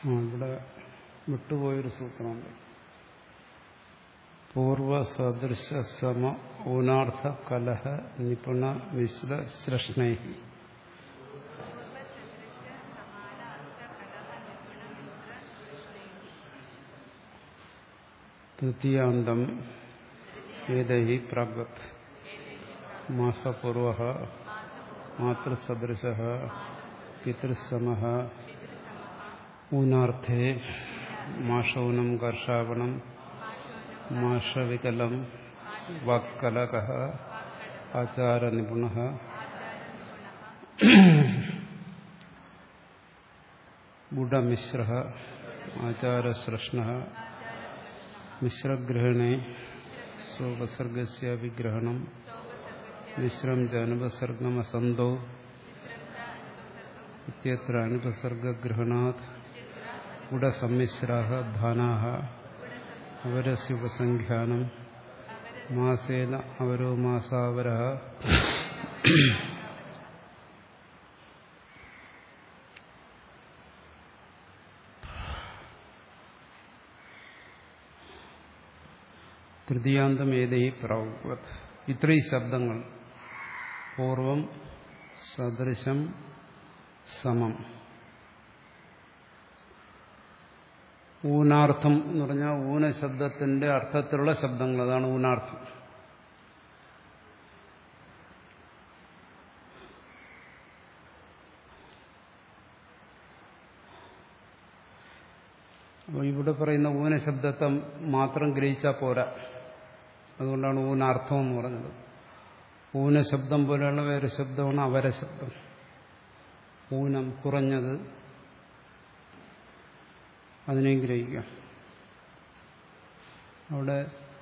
ആ ഇവിടെ വിട്ടുപോയൊരു സൂത്രമുണ്ട് പൂർവസദൃശ സമ ഊനാർത്ഥ കലഹ നിപുണ മിശ്ര ശ്രഷ്ണൈ തൃതീയാന്തം ഏതൈ പ്രാഗത് മാസപൂർവ മാതൃസദൃശ പിതൃസമ ഊനാർത്ഥേ മാഷൗനം കർഷാവണം മാഷവികലം വാക്കലക ആചാരനിപുണ ഗുഡമിശ്ര ആചാരസൃഷ്ണ മിശ്രഗ്രഹണേ സ്വോപസർഗസ്യ വിഗ്രഹണം മിശ്രം ച അനുപസർഗമസന്തോ ഇത്യത്ര അനുപസർഗഗ്രഹണാത് ഗുഡസമ്മിശ്രാः ധാനാः അവരസ്യുപസംഖ്യാനം മാസേന അവരോ മാസാവരः തൃതീയാന്തം ഏതൈ പ്രവത് ഇത്രയും ശബ്ദങ്ങൾ പൂർവം സദൃശം സമം ഊനാർത്ഥം എന്ന് പറഞ്ഞാൽ ഊനശബ്ദത്തിന്റെ അർത്ഥത്തിലുള്ള ശബ്ദങ്ങൾ അതാണ് ഊനാർത്ഥം അപ്പോൾ ഇവിടെ പറയുന്ന ഊനശബ്ദത്തെ മാത്രം ഗ്രഹിച്ചാൽ പോരാ അതുകൊണ്ടാണ് ഊനാർത്ഥം എന്ന് പറഞ്ഞത് ഊനശബ്ദം പോലെയുള്ള വേറെ ശബ്ദമാണ് അവരശബ്ദം ഊനം കുറഞ്ഞത് അതിനെയും ഗ്രഹിക്കാം അവിടെ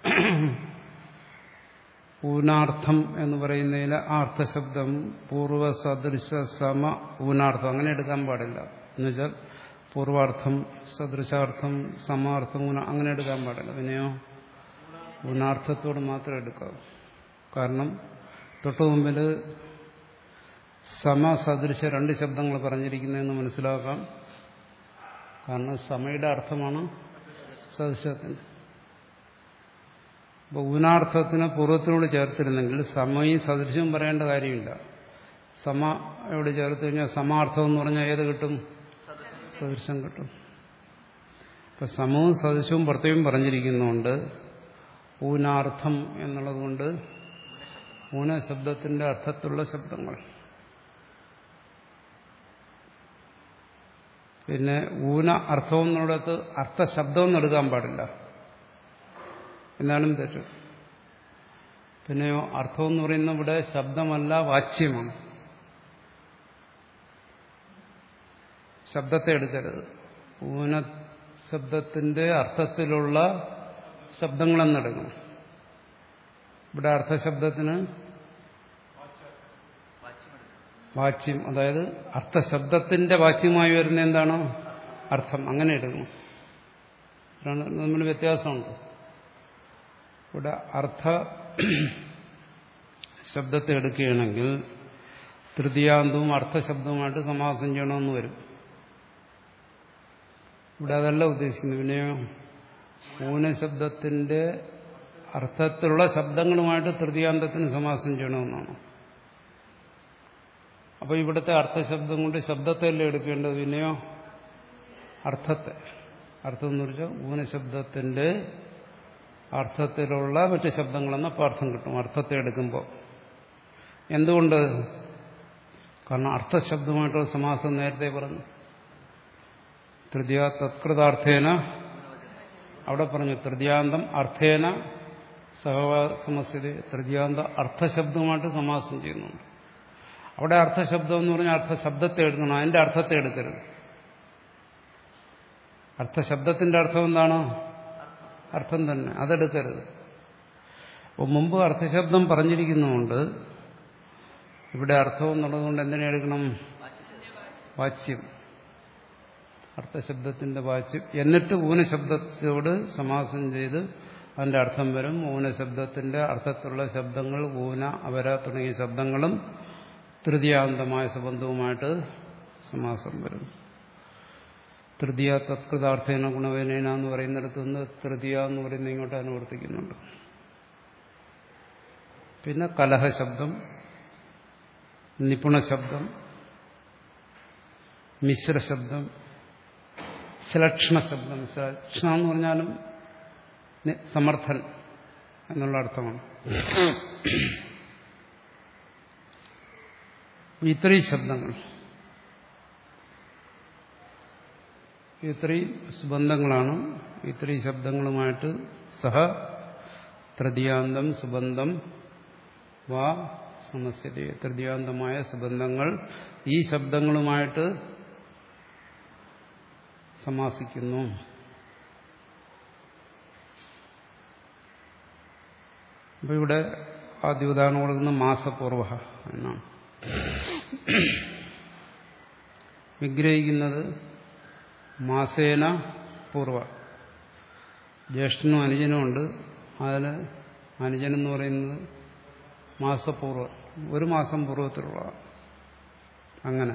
ഊനാർത്ഥം എന്ന് പറയുന്നതിൽ അർത്ഥശബ്ദം പൂർവ്വസദൃശ സമ ഊനാർത്ഥം അങ്ങനെ എടുക്കാൻ പാടില്ല എന്നുവെച്ചാൽ പൂർവാർത്ഥം സദൃശാർത്ഥം സമാർത്ഥം ഊന അങ്ങനെ എടുക്കാൻ പാടില്ല പിന്നെയോ ഊനാർത്ഥത്തോട് മാത്രം എടുക്കാം കാരണം തൊട്ടു മുമ്പിൽ സമസദൃശ രണ്ട് ശബ്ദങ്ങൾ പറഞ്ഞിരിക്കുന്നതെന്ന് മനസ്സിലാക്കാം കാരണം സമയുടെ അർത്ഥമാണ് സദൃശത്തിന് അപ്പോൾ ഊനാർത്ഥത്തിന് പൂർവ്വത്തിനോട് ചേർത്തിരുന്നെങ്കിൽ സമയും സദൃശവും പറയേണ്ട കാര്യമില്ല സമയോട് ചേർത്ത് കഴിഞ്ഞാൽ സമാർത്ഥം എന്ന് പറഞ്ഞാൽ ഏത് കിട്ടും സദൃശം കിട്ടും ഇപ്പം സമവും സദൃശവും പ്രത്യേകം പറഞ്ഞിരിക്കുന്നുണ്ട് ഊനാർത്ഥം എന്നുള്ളതുകൊണ്ട് ഊനശബ്ദത്തിന്റെ അർത്ഥത്തിലുള്ള ശബ്ദങ്ങൾ പിന്നെ ഊന അർത്ഥം എന്നുള്ളത് അർത്ഥശബ്ദം എന്ന് എടുക്കാൻ പാടില്ല എന്നാലും തെറ്റും പിന്നെയോ അർത്ഥം എന്ന് പറയുന്ന ഇവിടെ ശബ്ദമല്ല വാച്യമാണ് ശബ്ദത്തെ എടുക്കരുത് ഊന ശബ്ദത്തിന്റെ അർത്ഥത്തിലുള്ള ശബ്ദങ്ങളെന്നെടുക്കണം ഇവിടെ അർത്ഥശബ്ദത്തിന് വാച്യം അതായത് അർത്ഥശബ്ദത്തിന്റെ വാച്യമായി വരുന്ന എന്താണ് അർത്ഥം അങ്ങനെ എടുക്കണം നമ്മൾ വ്യത്യാസമുണ്ട് ഇവിടെ അർത്ഥ ശബ്ദത്തെ എടുക്കുകയാണെങ്കിൽ തൃതീയാന്തവും അർത്ഥശബ്ദവുമായിട്ട് സമാസം ചെയ്യണമെന്ന് വരും ഇവിടെ അതല്ല ഉദ്ദേശിക്കുന്നത് പിന്നെയോ ഊനശബ്ദത്തിന്റെ അർത്ഥത്തിലുള്ള ശബ്ദങ്ങളുമായിട്ട് തൃതീയാന്തത്തിന് സമാസം ചെയ്യണമെന്നാണ് അപ്പോൾ ഇവിടുത്തെ അർത്ഥശബ്ദം കൊണ്ട് ശബ്ദത്തെ അല്ലേ എടുക്കേണ്ടത് പിന്നെയോ അർത്ഥത്തെ അർത്ഥം എന്ന് വെച്ചാൽ ഊനശബ്ദത്തിന്റെ അർത്ഥത്തിലുള്ള മറ്റ് ശബ്ദങ്ങളെന്ന അർത്ഥം കിട്ടും അർത്ഥത്തെ എടുക്കുമ്പോൾ എന്തുകൊണ്ട് കാരണം അർത്ഥശബ്ദമായിട്ടുള്ള സമാസം നേരത്തെ പറഞ്ഞു തൃതീയ തത്കൃതാർത്ഥേന അവിടെ പറഞ്ഞു തൃതീയാന്തം അർത്ഥേന സഹവാസമസ്യത തൃതീയാന്ത അർത്ഥശബ്ദമായിട്ട് സമാസം ചെയ്യുന്നുണ്ട് അവിടെ അർത്ഥശബ്ദം എന്ന് പറഞ്ഞാൽ അർത്ഥശബ്ദത്തെ എടുക്കണം അതിന്റെ അർത്ഥത്തെ എടുക്കരുത് അർത്ഥശബ്ദത്തിന്റെ അർത്ഥം എന്താണ് അർത്ഥം തന്നെ അതെടുക്കരുത് അപ്പോൾ മുമ്പ് അർത്ഥശബ്ദം പറഞ്ഞിരിക്കുന്നതുകൊണ്ട് ഇവിടെ അർത്ഥം എന്നുള്ളതുകൊണ്ട് എന്തിനെ എടുക്കണം വാച്യം അർത്ഥശബ്ദത്തിന്റെ വാച്യം എന്നിട്ട് ഊനശബ്ദത്തോട് സമാസം ചെയ്ത് അതിന്റെ അർത്ഥം വരും ഊനശബ്ദത്തിന്റെ അർത്ഥത്തിലുള്ള ശബ്ദങ്ങൾ ഊന അവര തുടങ്ങിയ ശബ്ദങ്ങളും തൃതീയാന്തമായ സംബന്ധവുമായിട്ട് സമാസം വരും തൃതീയ തത്കൃതാർത്ഥേന ഗുണവേന എന്ന് പറയുന്നിടത്ത് നിന്ന് തൃതീയ എന്ന് പറയുന്ന ഇങ്ങോട്ട് അനുവർത്തിക്കുന്നുണ്ട് പിന്നെ കലഹ ശബ്ദം നിപുണ ശബ്ദം മിശ്ര ശബ്ദം ശ്ലക്ഷണ ശബ്ദം ശ്ലക്ഷണ എന്ന് പറഞ്ഞാലും സമർത്ഥൻ എന്നുള്ള അർത്ഥമാണ് ഇത്രയും ശബ്ദങ്ങൾ ഇത്രയും സുബന്ധങ്ങളാണ് ഇത്രയും ശബ്ദങ്ങളുമായിട്ട് സഹ തൃതീയാന്തം സുബന്ധം വാ സമസ്യത തൃതീയാന്തമായ സുബന്ധങ്ങൾ ഈ ശബ്ദങ്ങളുമായിട്ട് സമാസിക്കുന്നു അപ്പൊ ഇവിടെ ആദ്യ ഉദാഹരണം കൊടുക്കുന്ന മാസപൂർവ എന്നാണ് വിഗ്രഹിക്കുന്നത് മാസേന പൂർവ ജ്യേഷ്ഠനും അനുജനും ഉണ്ട് അതിൽ അനുജൻ എന്ന് പറയുന്നത് മാസപൂർവ ഒരു മാസം പൂർവ്വത്തിലുള്ള അങ്ങനെ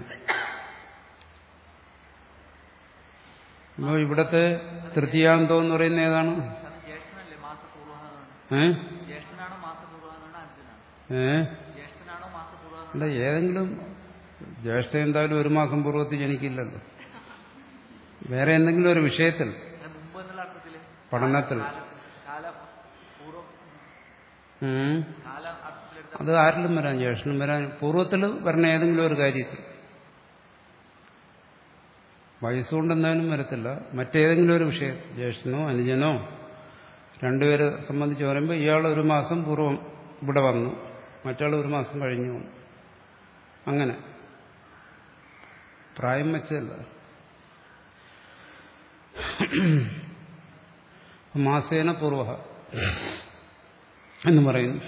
അപ്പോൾ ഇവിടത്തെ തൃതീയാന്തം എന്ന് പറയുന്നത് ഏതാണ് അത് ജ്യേഷ്ഠനല്ലേ മാസപൂർവ്വം ഏ ജ്യേഷ്ഠനാണോ മാസപൂർവ്വം അർജുനാണ് ഏ ജ്യേഷ്ഠനാണോ മാസപൂർവ്വം അല്ല ഏതെങ്കിലും ജ്യേഷ്ഠ എന്തായാലും ഒരു മാസം പൂർവ്വത്തിൽ ജനിക്കില്ലല്ലോ വേറെ എന്തെങ്കിലും ഒരു വിഷയത്തിൽ മുമ്പ് എന്നുള്ള അർത്ഥത്തില് പഠനത്തിൽ കാല പൂർവ്വം ഉം. കാല അർത്ഥത്തിലെടുത്ത അത് ആരിലും വരാൻ ജ്യേഷ്ഠനും വരാൻ പൂർവ്വത്തിൽ വരണ ഏതെങ്കിലും ഒരു കാര്യത്തിൽ വയസ്സുകൊണ്ട് എന്തായാലും വരത്തില്ല മറ്റേതെങ്കിലും ഒരു വിഷയം ജ്യേഷ്ഠനോ അനുജനോ രണ്ടുപേരെ സംബന്ധിച്ച് പറയുമ്പോൾ ഇയാൾ ഒരു മാസം പൂർവ്വം ഇവിടെ വന്നു മറ്റാൾ ഒരു മാസം കഴിഞ്ഞു വന്നു അങ്ങനെ പ്രായം വെച്ചല്ല മാസേന പൂർവ എന്ന് പറയുന്നു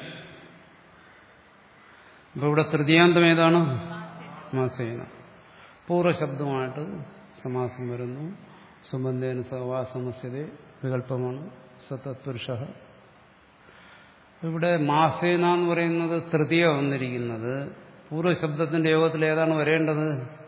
അപ്പൊ ഇവിടെ തൃതീയാന്തം ഏതാണ് മാസേന പൂർവ്വശബ്ദമായിട്ട് സമാസം വരുന്നു സുബന്ധേന സവാസമസ്യത വികല്പമാണ് സതത്പുരുഷ ഇവിടെ മാസേന എന്ന് പറയുന്നത് തൃതീയ വന്നിരിക്കുന്നത് പൂർവ്വശബ്ദത്തിന്റെ യോഗത്തിൽ ഏതാണ് വരേണ്ടത്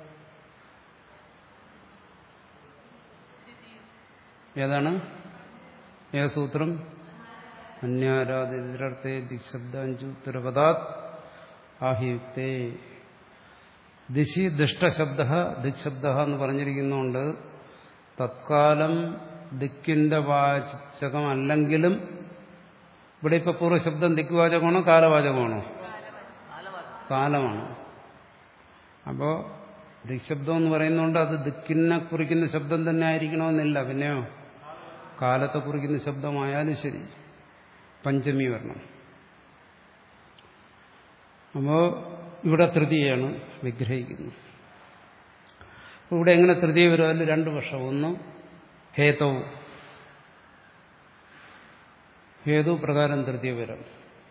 ഏതാണ് ഏ സൂത്രം അന്യാരാധിരർത്ഥേ ദിക്ശബ്ദാഞ്ചുത്തരപദാത് ആഹിയുക്തേ ദിശി ദുഷ്ടശബ്ദ ദിക്ശബ്ദ എന്ന് പറഞ്ഞിരിക്കുന്നുണ്ട് തത്കാലം ദിക്കിന്റെ വാചകമല്ലെങ്കിലും ഇവിടെ ഇപ്പൊ പൂർവ്വശബ്ദം ദിക്വാചകമാണോ കാലവാചകമാണോ കാലമാണ് അപ്പോ ദിക്ശബ്ദം എന്ന് പറയുന്നതുകൊണ്ട് അത് ദിക്കിനെ കുറിക്കുന്ന ശബ്ദം തന്നെ ആയിരിക്കണമെന്നില്ല പിന്നെയോ കാലത്തെ കുറിക്കുന്ന ശബ്ദമായാലും ശരി പഞ്ചമി വരണം അപ്പോ ഇവിടെ തൃതീയാണ് വിഗ്രഹിക്കുന്നത് അപ്പൊ ഇവിടെ എങ്ങനെ തൃതീയ വരും അതിൽ രണ്ട് വർഷം ഒന്ന് ഹേതവും ഹേതു പ്രകാരം തൃതീയ വരും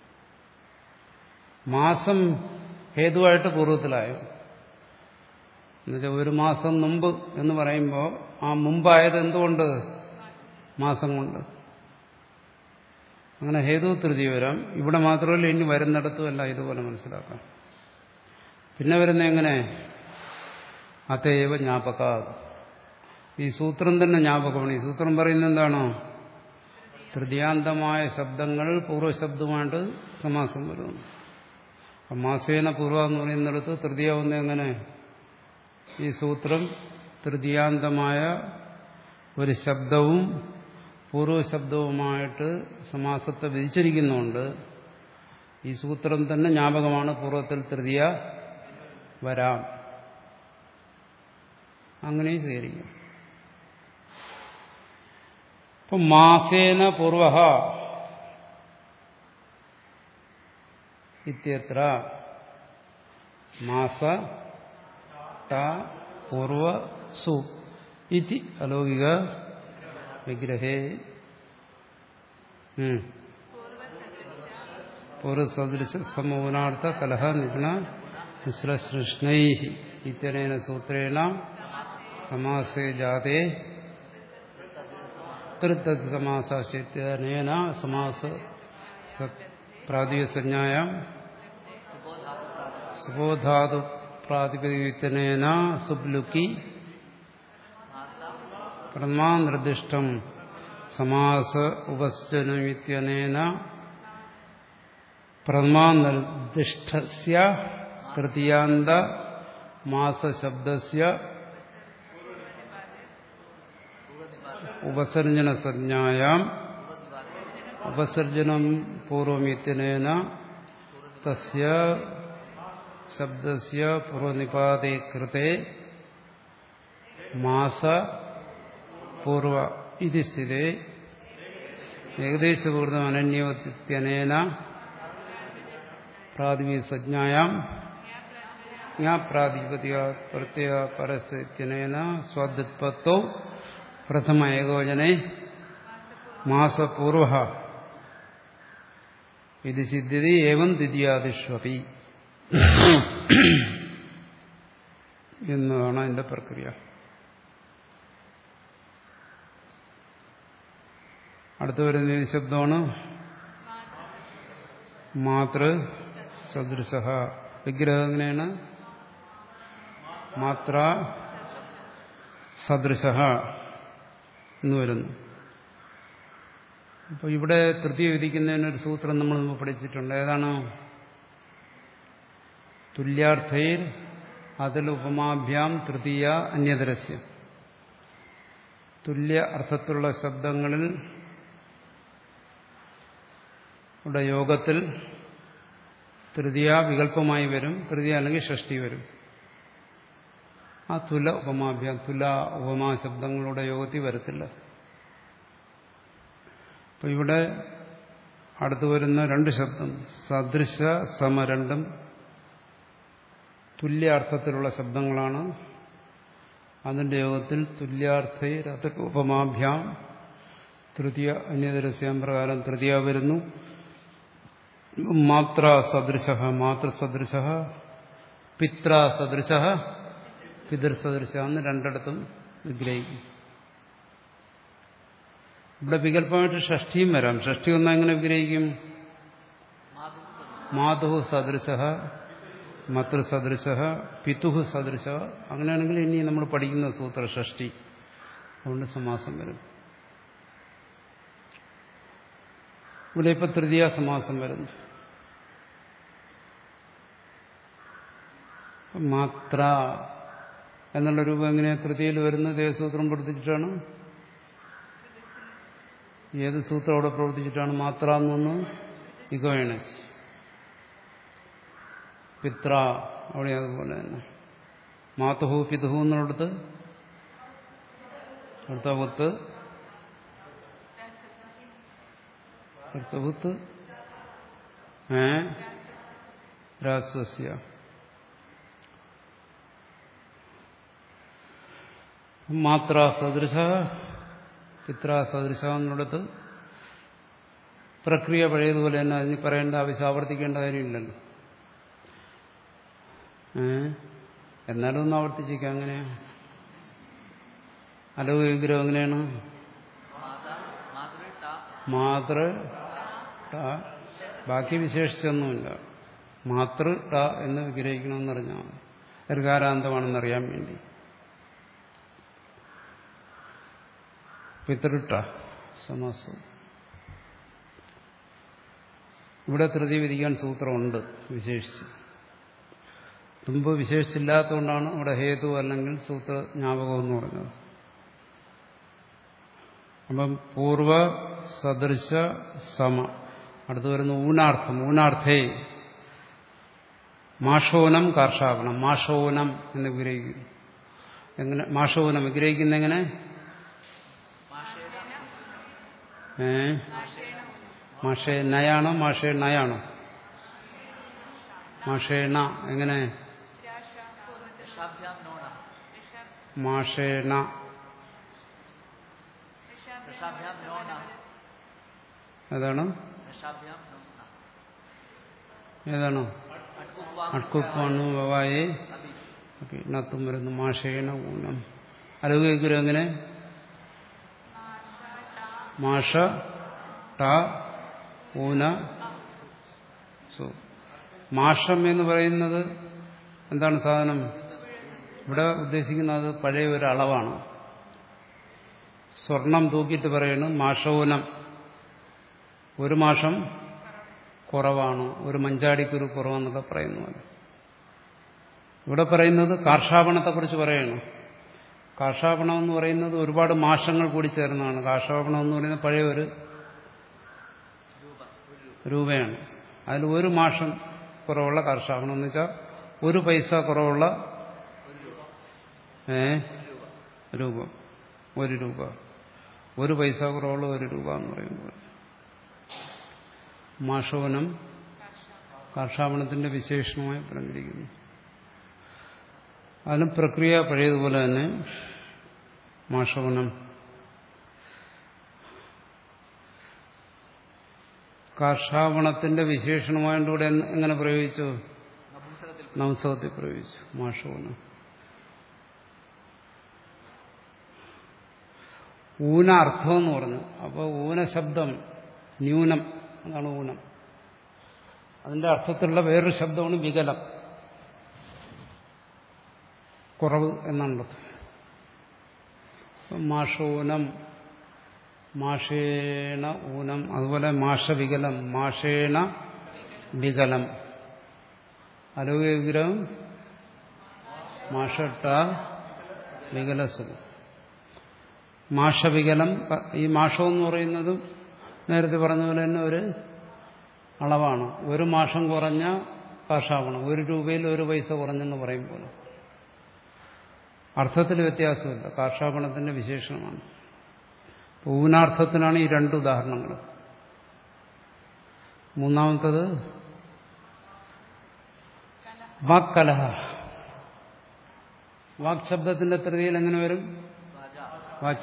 മാസം ഹേതുവായിട്ട് പൂർവ്വത്തിലായോ എന്നുവെച്ചാൽ ഒരു മാസം മുമ്പ് എന്ന് പറയുമ്പോൾ ആ മുമ്പായത് എന്തുകൊണ്ട് മാസം കൊണ്ട് അങ്ങനെ ഹേതു തൃതീയ വരാം ഇവിടെ മാത്രമല്ല ഇനി വരുന്നിടത്തുമല്ല ഇതുപോലെ മനസ്സിലാക്കാം പിന്നെ വരുന്ന എങ്ങനെ അതേവ ജ്ഞാപക ഈ സൂത്രം തന്നെ ജ്ഞാപകമാണ് ഈ സൂത്രം പറയുന്നത് എന്താണോ തൃതീയാന്തമായ ശബ്ദങ്ങൾ പൂർവ്വശബ്ദമായിട്ട് സമാസം വരുന്നു അപ്പം മാസേന പൂർവ്വ എന്ന് പറയുന്നിടത്ത് തൃതീയാവുന്ന എങ്ങനെ ഈ സൂത്രം തൃതീയാന്തമായ ഒരു ശബ്ദവും പൂർവ്വശബ്ദവുമായിട്ട് സമാസത്തെ വിധിച്ചിരിക്കുന്നുണ്ട് ഈ സൂത്രം തന്നെ ജ്ഞാപകമാണ് പൂർവ്വത്തിൽ തൃതീയ വരാം അങ്ങനെയും സ്വീകരിക്കും ഇപ്പം മാസേന പൂർവ ഇത്യത്ര മാസ ത പൂർവ സു ഇതി അലൗകിക വിഗ്രഹേ പൂർവസദൃശ സമൂനാർത്ഥ കലഹ നിപുണ മിശ്രസൃഷ്ണൈ ഇത്യനേന സൂത്രേണ സമാസേ ജാതേ തൃത്തത് സമാസേന സമാസ പ്രാതിസഞ്ജായാം സുബോധാതു പ്രാതിപതികനേന സുബ്ലുക്കി പ്രമാനിർദ്ദിഷ്ടം സമാസ ഉപസ്ജനമിത്യനേന പ്രമാനിർദ്ദിഷ്ടസ്യ തൃതീയാന്ത മാസശബ്ദസ്യ ഉപസർജനസഞ്ജായാം ഉപസർജനം പൂർവമിത്യനേന തസ്യ ശബ്ദസ്യ പൂർവനിപാതേ കൃതേ മാസ പൂർവ ഇതി സ്ഥിതേ ഏകദേശപൂർവം അനന്യവത്യനേന പ്രാതിപസജ്ഞായാം ജ്ഞാപ്രാതിപത്യ പ്രത്യയ പരസ്യനേന സ്വാദുത്പത്തോ പ്രഥമ ഏകോചനെ മാസപൂർവ ഇത് സിദ്ധ്യതി ഏവം ദ്വിതീയാദിഷ്വപി എന്നതാണ് അതിന്റെ പ്രക്രിയ അടുത്തു വരുന്ന ഈ ശബ്ദമാണ് മാതൃ സദൃശ വിഗ്രഹം എങ്ങനെയാണ് മാത്ര സദൃശ എന്ന് വരുന്നു അപ്പൊ ഇവിടെ തൃതീയ വിധിക്കുന്നതിനൊരു സൂത്രം നമ്മൾ മുമ്പ് പഠിച്ചിട്ടുണ്ട് ഏതാണ് തുല്യാർത്ഥയിൽ അതിൽ ഉപമാഭ്യാം തൃതീയ അന്യതരസ്യം തുല്യ അർത്ഥത്തിലുള്ള ശബ്ദങ്ങളിൽ ഇവിടെ യോഗത്തിൽ തൃതീയ വികല്പമായി വരും തൃതീയ അല്ലെങ്കിൽ ഷഷ്ടി വരും ആ തുല ഉപമാഭ്യാം തുല ഉപമാ ശബ്ദങ്ങളുടെ യോഗത്തിൽ വരത്തില്ല അപ്പൊ ഇവിടെ അടുത്തു വരുന്ന രണ്ട് ശബ്ദം സദൃശ സമ രണ്ടും തുല്യാർത്ഥത്തിലുള്ള ശബ്ദങ്ങളാണ് അതിന്റെ യോഗത്തിൽ തുല്യാർത്ഥ ഉപമാഭ്യാം തൃതീയ അന്യതരസ്യാം പ്രകാരം തൃതീയ വരുന്നു മാത്ര സദൃശ മാതൃസദൃശ പിത്ര സദൃശ പിതൃസദൃശ എന്ന് രണ്ടിടത്തും വിഗ്രഹിക്കും ഇവിടെ വികല്പമായിട്ട് ഷഷ്ടിയും വരാം ഷഷ്ടി ഒന്നും എങ്ങനെ വിഗ്രഹിക്കും മാധു സദൃശ മതൃസദൃശ പിതുഹു സദൃശ അങ്ങനെയാണെങ്കിൽ ഇനി നമ്മൾ പഠിക്കുന്ന സൂത്ര ഷഷ്ടി അതുകൊണ്ട് സമാസം വരും ഇവിടെ ഇപ്പൊ തൃതീയ സമാസം വരുന്നു മാത്ര എന്നുള്ള രൂപം എങ്ങനെ തൃതിയിൽ വരുന്ന ദേവസൂത്രം പ്രവർത്തിച്ചിട്ടാണ് ഏത് സൂത്രം അവിടെ പ്രവർത്തിച്ചിട്ടാണ് മാത്ര എന്നൊന്ന് ഇഗോയണച്ച് പിത്ര അവിടെ അതുപോലെ തന്നെ മാതുഹു പിതുഹു എന്നുള്ളത് അടുത്ത ഒത്ത് അടുത്ത ഒത്ത് ഏ രാസസ്യ മാത്ര സദൃശ പിത്ര സദൃശ എന്നുള്ളത് പ്രക്രിയ പഴയതുപോലെ തന്നെ അതിന് പറയേണ്ട ആവശ്യം ആവർത്തിക്കേണ്ട കാര്യമില്ലല്ലോ ഏ എന്നാലും ഒന്ന് ആവർത്തിച്ചേക്കാം അങ്ങനെയാ അലവ് വിഗ്രഹം എങ്ങനെയാണ് മാതൃ ട ബാക്കി വിശേഷിച്ചൊന്നുമില്ല മാതൃ ട എന്ന് വിഗ്രഹിക്കണമെന്ന് പറഞ്ഞാൽ ദീർഘാരാന്തമാണെന്നറിയാൻ വേണ്ടി പിതൃട്ട സമാസം ഇവിടെ തൃതി വിധിക്കാൻ സൂത്രമുണ്ട് വിശേഷിച്ച് മുമ്പ് വിശേഷിച്ചില്ലാത്തതുകൊണ്ടാണ് ഇവിടെ ഹേതു അല്ലെങ്കിൽ സൂത്ര ജ്ഞാപകം എന്ന് പറഞ്ഞത് അപ്പം പൂർവ സദൃശ സമ അടുത്ത് വരുന്ന ഊനാർത്ഥം ഊനാർത്ഥേ മാഷോനം കാർഷാപണം മാഷോനം എന്ന് വിഗ്രഹിക്കുന്നു എങ്ങനെ മാഷോനം വിഗ്രഹിക്കുന്ന എങ്ങനെ ഏ മാഷേ നയാണോ മാഷേ നയാണോ മാഷേണ എങ്ങനെ ഋഷാഭ്യാം നോണ മാഷേണ ഋഷാഭ്യാം നോണ ഏതാണ് ഋഷാഭ്യാം നോണ ഏതാണോ അട്കുപ്വാം അട്കുപ്പാണു വവായേ അഭി നത്തും വരുന്നു മാഷേണ ഊനം അലൗകിക്കുരു എങ്ങനെ മാഷ ട ഊന സു മാഷം എന്ന് പറയുന്നത് എന്താണ് സാധനം ഇവിടെ ഉദ്ദേശിക്കുന്നത് പഴയ ഒരു അളവാണ് സ്വർണം തൂക്കിയിട്ട് പറയണു മാഷൗനം ഒരു മാഷം കുറവാണ് ഒരു മഞ്ചാടിക്കുരു കുറവെന്നൊക്കെ പറയുന്നു പോലെ ഇവിടെ പറയുന്നത് കാർഷാപണത്തെക്കുറിച്ച് പറയണു കാർഷാപണം എന്ന് പറയുന്നത് ഒരുപാട് മാഷങ്ങൾ കൂടി ചേർന്നതാണ് കാർഷാപണം എന്ന് പറയുന്നത് പഴയ ഒരു രൂപയാണ് അതിൽ ഒരു മാഷം കുറവുള്ള കാർഷാപണം എന്ന് വെച്ചാൽ ഒരു പൈസ കുറവുള്ള ഏ രൂപം ഒരു രൂപ ഒരു പൈസ കുറവുള്ള ഒരു രൂപ എന്ന് പറയുമ്പോൾ മാഷവനം കാർഷാവണത്തിന്റെ വിശേഷണമായി പറഞ്ഞിരിക്കുന്നു അതിനും പ്രക്രിയ പഴയതുപോലെ തന്നെ മാഷവനം കാർഷാവണത്തിന്റെ വിശേഷണമായതുകൂടെ എങ്ങനെ പ്രയോഗിച്ചു നപുംസകത്തിൽ നവസവത്തിൽ പ്രയോഗിച്ചു മാഷവനം ഊന അർത്ഥം എന്ന് പറഞ്ഞു അപ്പോൾ ഊന ശബ്ദം ന്യൂനം അതാണ് ഊനം അതിന്റെ അർത്ഥത്തിലുള്ള വേറൊരു ശബ്ദമാണ് വികലം കുറവ് എന്നാണുള്ളത് അപ്പം മാഷൂനം മാഷേണ ഊനം അതുപോലെ മാഷവികലം മാഷേണ വികലം അലൗകിക വിഗ്രഹം മാഷട്ട വികലസുഖം മാഷവികലം ഈ മാഷം എന്ന് പറയുന്നതും നേരത്തെ പറഞ്ഞ പോലെ തന്നെ ഒരു അളവാണ് ഒരു മാഷം കുറഞ്ഞ കാഷാവണം ഒരു രൂപയിൽ ഒരു പൈസ കുറഞ്ഞെന്ന് പറയും പോലെ അർത്ഥത്തിൽ വ്യത്യാസമില്ല കാർഷാപണത്തിന്റെ വിശേഷണമാണ് ഊനാർത്ഥത്തിനാണ് ഈ രണ്ട് ഉദാഹരണങ്ങൾ മൂന്നാമത്തത് വാക്കലഹ വാക് ശബ്ദത്തിന്റെ തൃതിയിൽ എങ്ങനെ വരും വാച്ച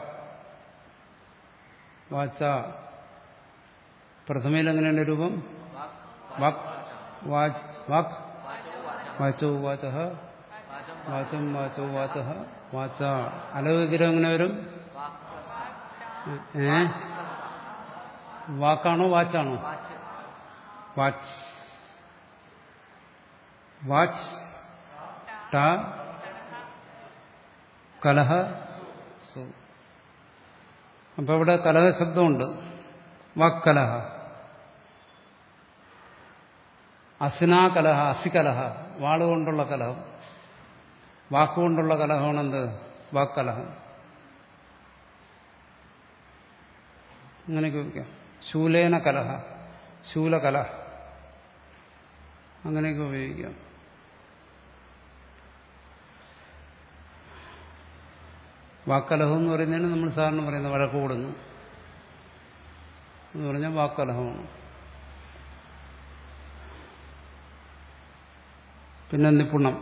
വാച്ച പ്രഥമയിൽ എങ്ങനെയുണ്ട് രൂപം വാക് വാച് വാക് വാച്ചോ വാച വാചം വാചോ വാച വാച്ച അലവിഗ്രഹം എങ്ങനെ വരും ഏ വാക്കാണോ വാച്ചാണോ വാച്ച് വാച്ച് ട കലഹ സു അപ്പൊ ഇവിടെ കലഹ ശബ്ദമുണ്ട് വാക്കലഹ അസിനാ കലഹ അസികലഹ വാളുകൊണ്ടുള്ള കലഹം വാക്കുകൊണ്ടുള്ള കലഹമാണെന്ത് വാക്കലഹം അങ്ങനെയൊക്കെ ഉപയോഗിക്കാം ശൂലേന കലഹ ശൂലകലഹ അങ്ങനെയൊക്കെ ഉപയോഗിക്കാം വാക്കലഹം എന്ന് പറയുന്നതിന് നമ്മൾ സാറിന് പറയുന്നത് വഴക്ക് കൂടുന്നു എന്ന് പറഞ്ഞാൽ വാക്കലഹമാണ് പിന്നെ നിപുണം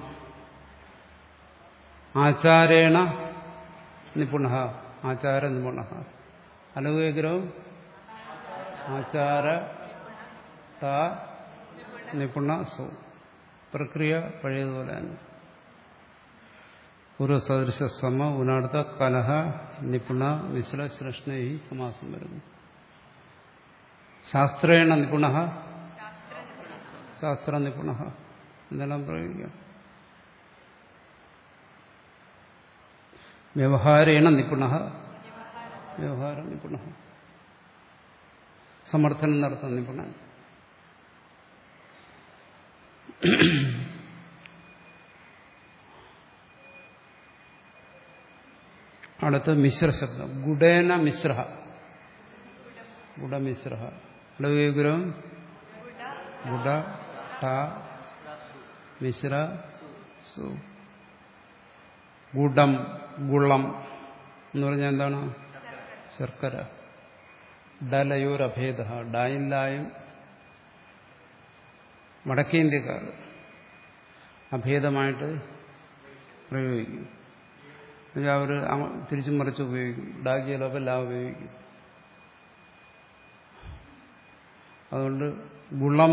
ആചാരേണ നിപുണ ആചാര നിപുണ അലൗകിഗ്രഹം ആചാര ത നിപുണ സു പ്രക്രിയ പഴയതുപോലെ തന്നെ പൂർവ്വസദൃശ സമ ഉനാടുത്ത കലഹ നിപുണ മിശ്ര ശ്രഷ്ണ ഈ സമാസം വരുന്നു ശാസ്ത്രേണ നിപുണ ശാസ്ത്ര നിപുണ എന്തെല്ലാം പ്രയോഗിക്കാം വ്യവഹാരേണ നിപുണ വ്യവഹാര നിപുണ സമർത്ഥനം നടത്താൻ നിപുണ അടുത്ത് മിശ്ര ശബ്ദം ഗുഡേന മിശ്ര ഗുഡമിശ്ര ലഘുഗ്രഹം ഗുഡ ട മിശ്ര സു ഗുഡം ഗുളം എന്ന് പറഞ്ഞാൽ എന്താണ് ശർക്കര ഡലയോരഭേദ ഡായും ലായും വടക്കേന്ത്യക്കാർ അഭേദമായിട്ട് പ്രയോഗിക്കും എന്നുവെച്ചാൽ അവർ തിരിച്ചും മറിച്ച് ഉപയോഗിക്കും ഡാക്കിയലൊക്കെ ലാ ഉപയോഗിക്കും അതുകൊണ്ട് ഗുളം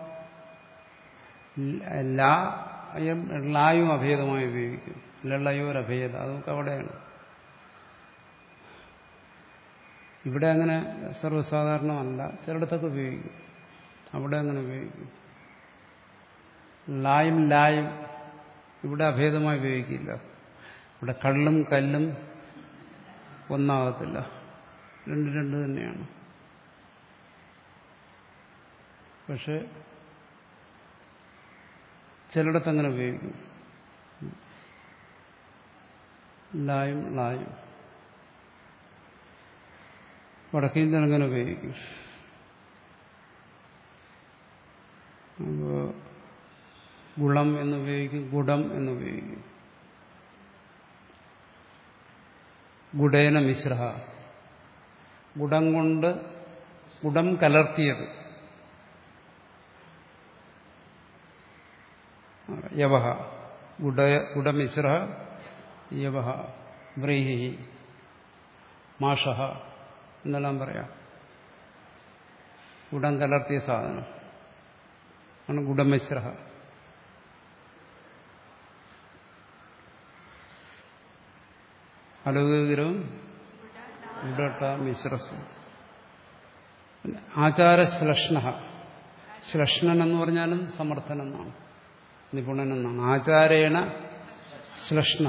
ലായും ലായും അഭേദമായി ഉപയോഗിക്കും ലള്ളയോരഭേദ അതൊക്കെ അവിടെയാണ് ഇവിടെ അങ്ങനെ സർവ്വസാധാരണമല്ല ചിലയിടത്തൊക്കെ ഉപയോഗിക്കും അവിടെ അങ്ങനെ ഉപയോഗിക്കും ലായും ലായും ഇവിടെ അഭേദമായി ഉപയോഗിക്കില്ല ഇവിടെ കള്ളും കല്ലും ഒന്നാകത്തില്ല രണ്ട് രണ്ട് തന്നെയാണ് പക്ഷെ ചിലയിടത്ത് അങ്ങനെ ഉപയോഗിക്കും ലായും ലായും വടക്കേന്ത്യൻ അങ്ങനെ ഉപയോഗിക്കും അപ്പോൾ ഗുളം എന്ന് ഉപയോഗിക്കും ഗുഡം എന്ന് ഉപയോഗിക്കും ഗുഡേന മിശ്ര ഗുഡം കൊണ്ട് ഗുഡം കലർത്തിയത് യവഹ ഗുഡ ഗുഡമിശ്ര യവഹ വ്രീഹി മാഷഹ എന്നെല്ലാം പറയാം ഗുഡം കലർത്തിയ സാധനം ആണ് ഗുഡമിശ്ര അലൗകികരവും ഗുഡട്ട മിശ്രസും ആചാരശ്ലഷ്ണ ശ്ലഷ്ണൻ എന്ന് പറഞ്ഞാലും സമർത്ഥൻ എന്നാണ് നിപുണൻ എന്നാണ് ആചാരേണ ശ്ലഷ്ണ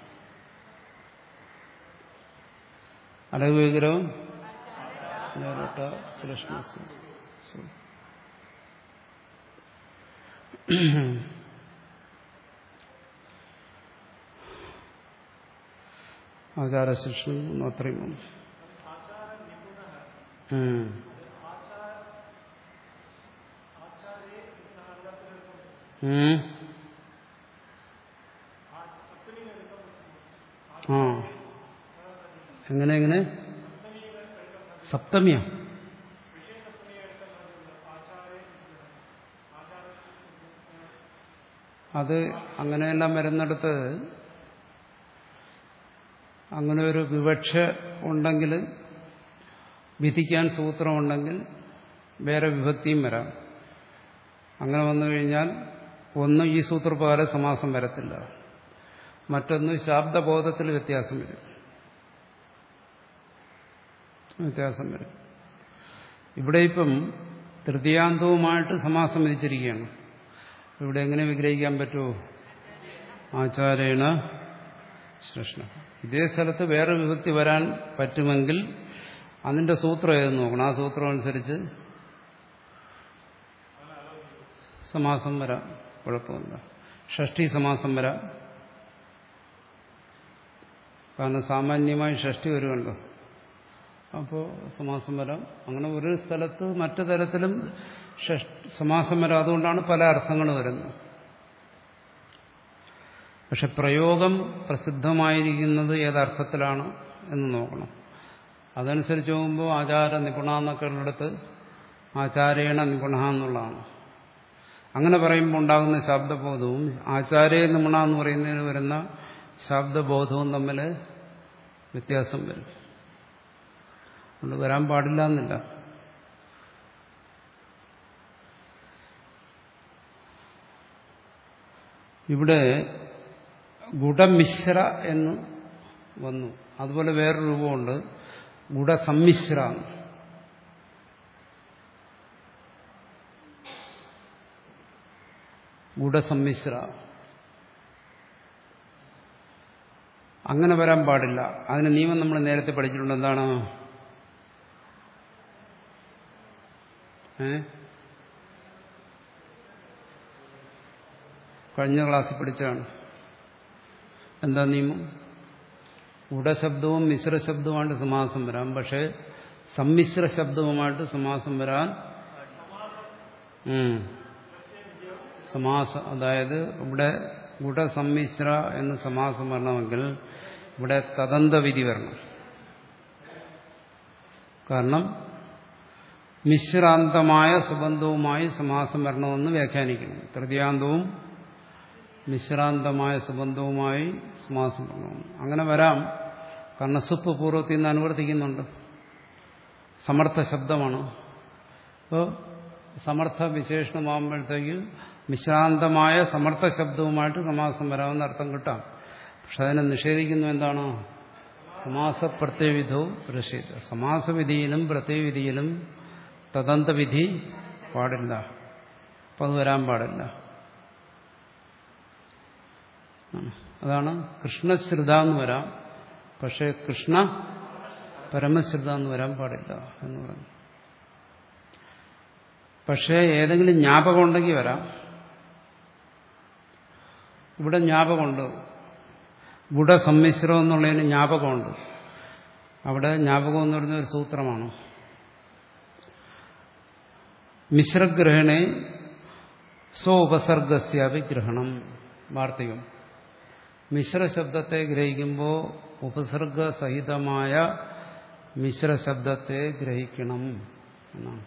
അലൗകികരവും ഗുഡട്ട ശ്ലഷ്ണസും ആചാരശിക്ഷണം അത്രയും വന്നു ഉം. ഉം. ആ എങ്ങനെ എങ്ങനെ സപ്തമിയോ അത് അങ്ങനെയെല്ലാം വരുന്നിടത്ത് അങ്ങനെ ഒരു വിവക്ഷ ഉണ്ടെങ്കിൽ വിധിക്കാൻ സൂത്രമുണ്ടെങ്കിൽ വേറെ വിഭക്തിയും വരാം അങ്ങനെ വന്നു കഴിഞ്ഞാൽ ഒന്ന് ഈ സൂത്രപ്രകാരം സമാസം വരത്തില്ല മറ്റൊന്ന് ശാബ്ദബോധത്തിൽ വ്യത്യാസം വരും വ്യത്യാസം വരും ഇവിടെ ഇപ്പം തൃതീയാന്തവുമായിട്ട് സമാസം വിധിച്ചിരിക്കുകയാണ് ഇവിടെ എങ്ങനെ വിഗ്രഹിക്കാൻ പറ്റുമോ ആചാരേണ ശ്രഷ്ണ ഇതേ സ്ഥലത്ത് വേറെ വിഭക്തി വരാൻ പറ്റുമെങ്കിൽ അതിന്റെ സൂത്രം ഏത് നോക്കണം ആ സൂത്രം അനുസരിച്ച് സമാസം വരാം കുഴപ്പമില്ല ഷഷ്ടി സമാസം വരാം കാരണം സാമാന്യമായി ഷഷ്ടി വരുമല്ലോ അപ്പോൾ സമാസം വരാം അങ്ങനെ ഒരു സ്ഥലത്ത് മറ്റു തരത്തിലും സമാസം വരാം അതുകൊണ്ടാണ് പല അർത്ഥങ്ങൾ വരുന്നത് പക്ഷെ പ്രയോഗം പ്രസിദ്ധമായിരിക്കുന്നത് ഏതർത്ഥത്തിലാണ് എന്ന് നോക്കണം അതനുസരിച്ച് നോക്കുമ്പോൾ ആചാര നിപുണ എന്നൊക്കെ ഉള്ളിടത്ത് ആചാരേണ നിപുണ എന്നുള്ളതാണ് അങ്ങനെ പറയുമ്പോൾ ഉണ്ടാകുന്ന ശബ്ദബോധവും ആചാര്യ നിപുണ എന്ന് പറയുന്നതിന് വരുന്ന ശബ്ദബോധവും തമ്മിൽ വ്യത്യാസം വരും അതുകൊണ്ട് വരാൻ പാടില്ല എന്നില്ല ഇവിടെ ഗുഡമിശ്ര എന്ന് വന്നു അതുപോലെ വേറൊരു രൂപമുണ്ട് ഗുഡസമ്മിശ്ര ഗുഡസമ്മിശ്ര അങ്ങനെ വരാൻ പാടില്ല അതിന് നിയമം നമ്മൾ നേരത്തെ പഠിച്ചിട്ടുണ്ട് എന്താണ് ഏ കഴിഞ്ഞ ക്ലാസ്സിൽ പഠിച്ചാണ് എന്താ നിയമം ഉടശബ്ദവും മിശ്ര ശബ്ദവുമായിട്ട് സമാസം വരാം പക്ഷേ സമ്മിശ്ര ശബ്ദവുമായിട്ട് സമാസം വരാൻ ഉം. സമാസ അതായത് ഇവിടെ ഗുഡസമ്മിശ്ര എന്ന് സമാസം വരണമെങ്കിൽ ഇവിടെ തദന്തവിധി വരണം കാരണം മിശ്രാന്തമായ സുബന്ധവുമായി സമാസം വരണമെന്ന് വ്യാഖ്യാനിക്കണം തൃതീയാന്തവും മിശ്രാന്തമായ സുബന്ധവുമായി സമാസം വരണം അങ്ങനെ വരാം കാരണം സുപ്പ് പൂർവ്വത്തിൽ നിന്ന് അനുവർത്തിക്കുന്നുണ്ട് സമർത്ഥ ശബ്ദമാണ് അപ്പോൾ സമർത്ഥ വിശേഷണമാകുമ്പോഴത്തേക്ക് മിശ്രാന്തമായ സമർത്ഥ ശബ്ദവുമായിട്ട് സമാസം വരാമെന്ന് അർത്ഥം കിട്ടാം പക്ഷെ അതിനെ നിഷേധിക്കുന്നു എന്താണ് സമാസ പ്രത്യവിധവും പ്രഷേധ സമാസവിധിയിലും പ്രത്യവിധിയിലും തദന്തവിധി പാടില്ല അപ്പം അത് വരാൻ പാടില്ല അതാണ് കൃഷ്ണശ്രുത എന്ന് വരാം പക്ഷേ കൃഷ്ണ പരമശ്രദ്ധ എന്ന് വരാൻ പാടില്ല എന്ന് പറഞ്ഞു പക്ഷേ ഏതെങ്കിലും ജ്ഞാപകം ഉണ്ടെങ്കിൽ വരാം ഇവിടെ ജ്ഞാപകമുണ്ട് ഗുഡസമ്മിശ്രം എന്നുള്ളതിന് ജ്ഞാപകമുണ്ട് അവിടെ ജ്ഞാപകം എന്ന് പറയുന്ന ഒരു സൂത്രമാണ് മിശ്രഗ്രഹണെ സ്വോപസർഗസ്യാപി ഗ്രഹണം വാർത്തികം മിശ്രശബ്ദത്തെ ഗ്രഹിക്കുമ്പോൾ ഉപസർഗസഹിതമായ മിശ്രശബ്ദത്തെ ഗ്രഹിക്കണം എന്നാണ്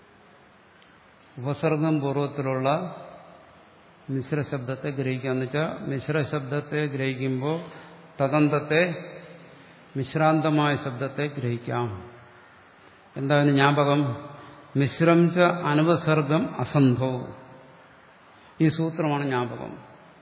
ഉപസർഗം പൂർവ്വത്തിലുള്ള മിശ്രശബ്ദത്തെ ഗ്രഹിക്കാന്ന് വെച്ചാൽ മിശ്രശബ്ദത്തെ ഗ്രഹിക്കുമ്പോൾ തദന്തത്തെ മിശ്രാന്തമായ ശബ്ദത്തെ ഗ്രഹിക്കാം എന്താണ് ജ്ഞാപകം മിശ്രം ച അനുപസർഗം അസംഭവം ഈ സൂത്രമാണ് ജ്ഞാപകം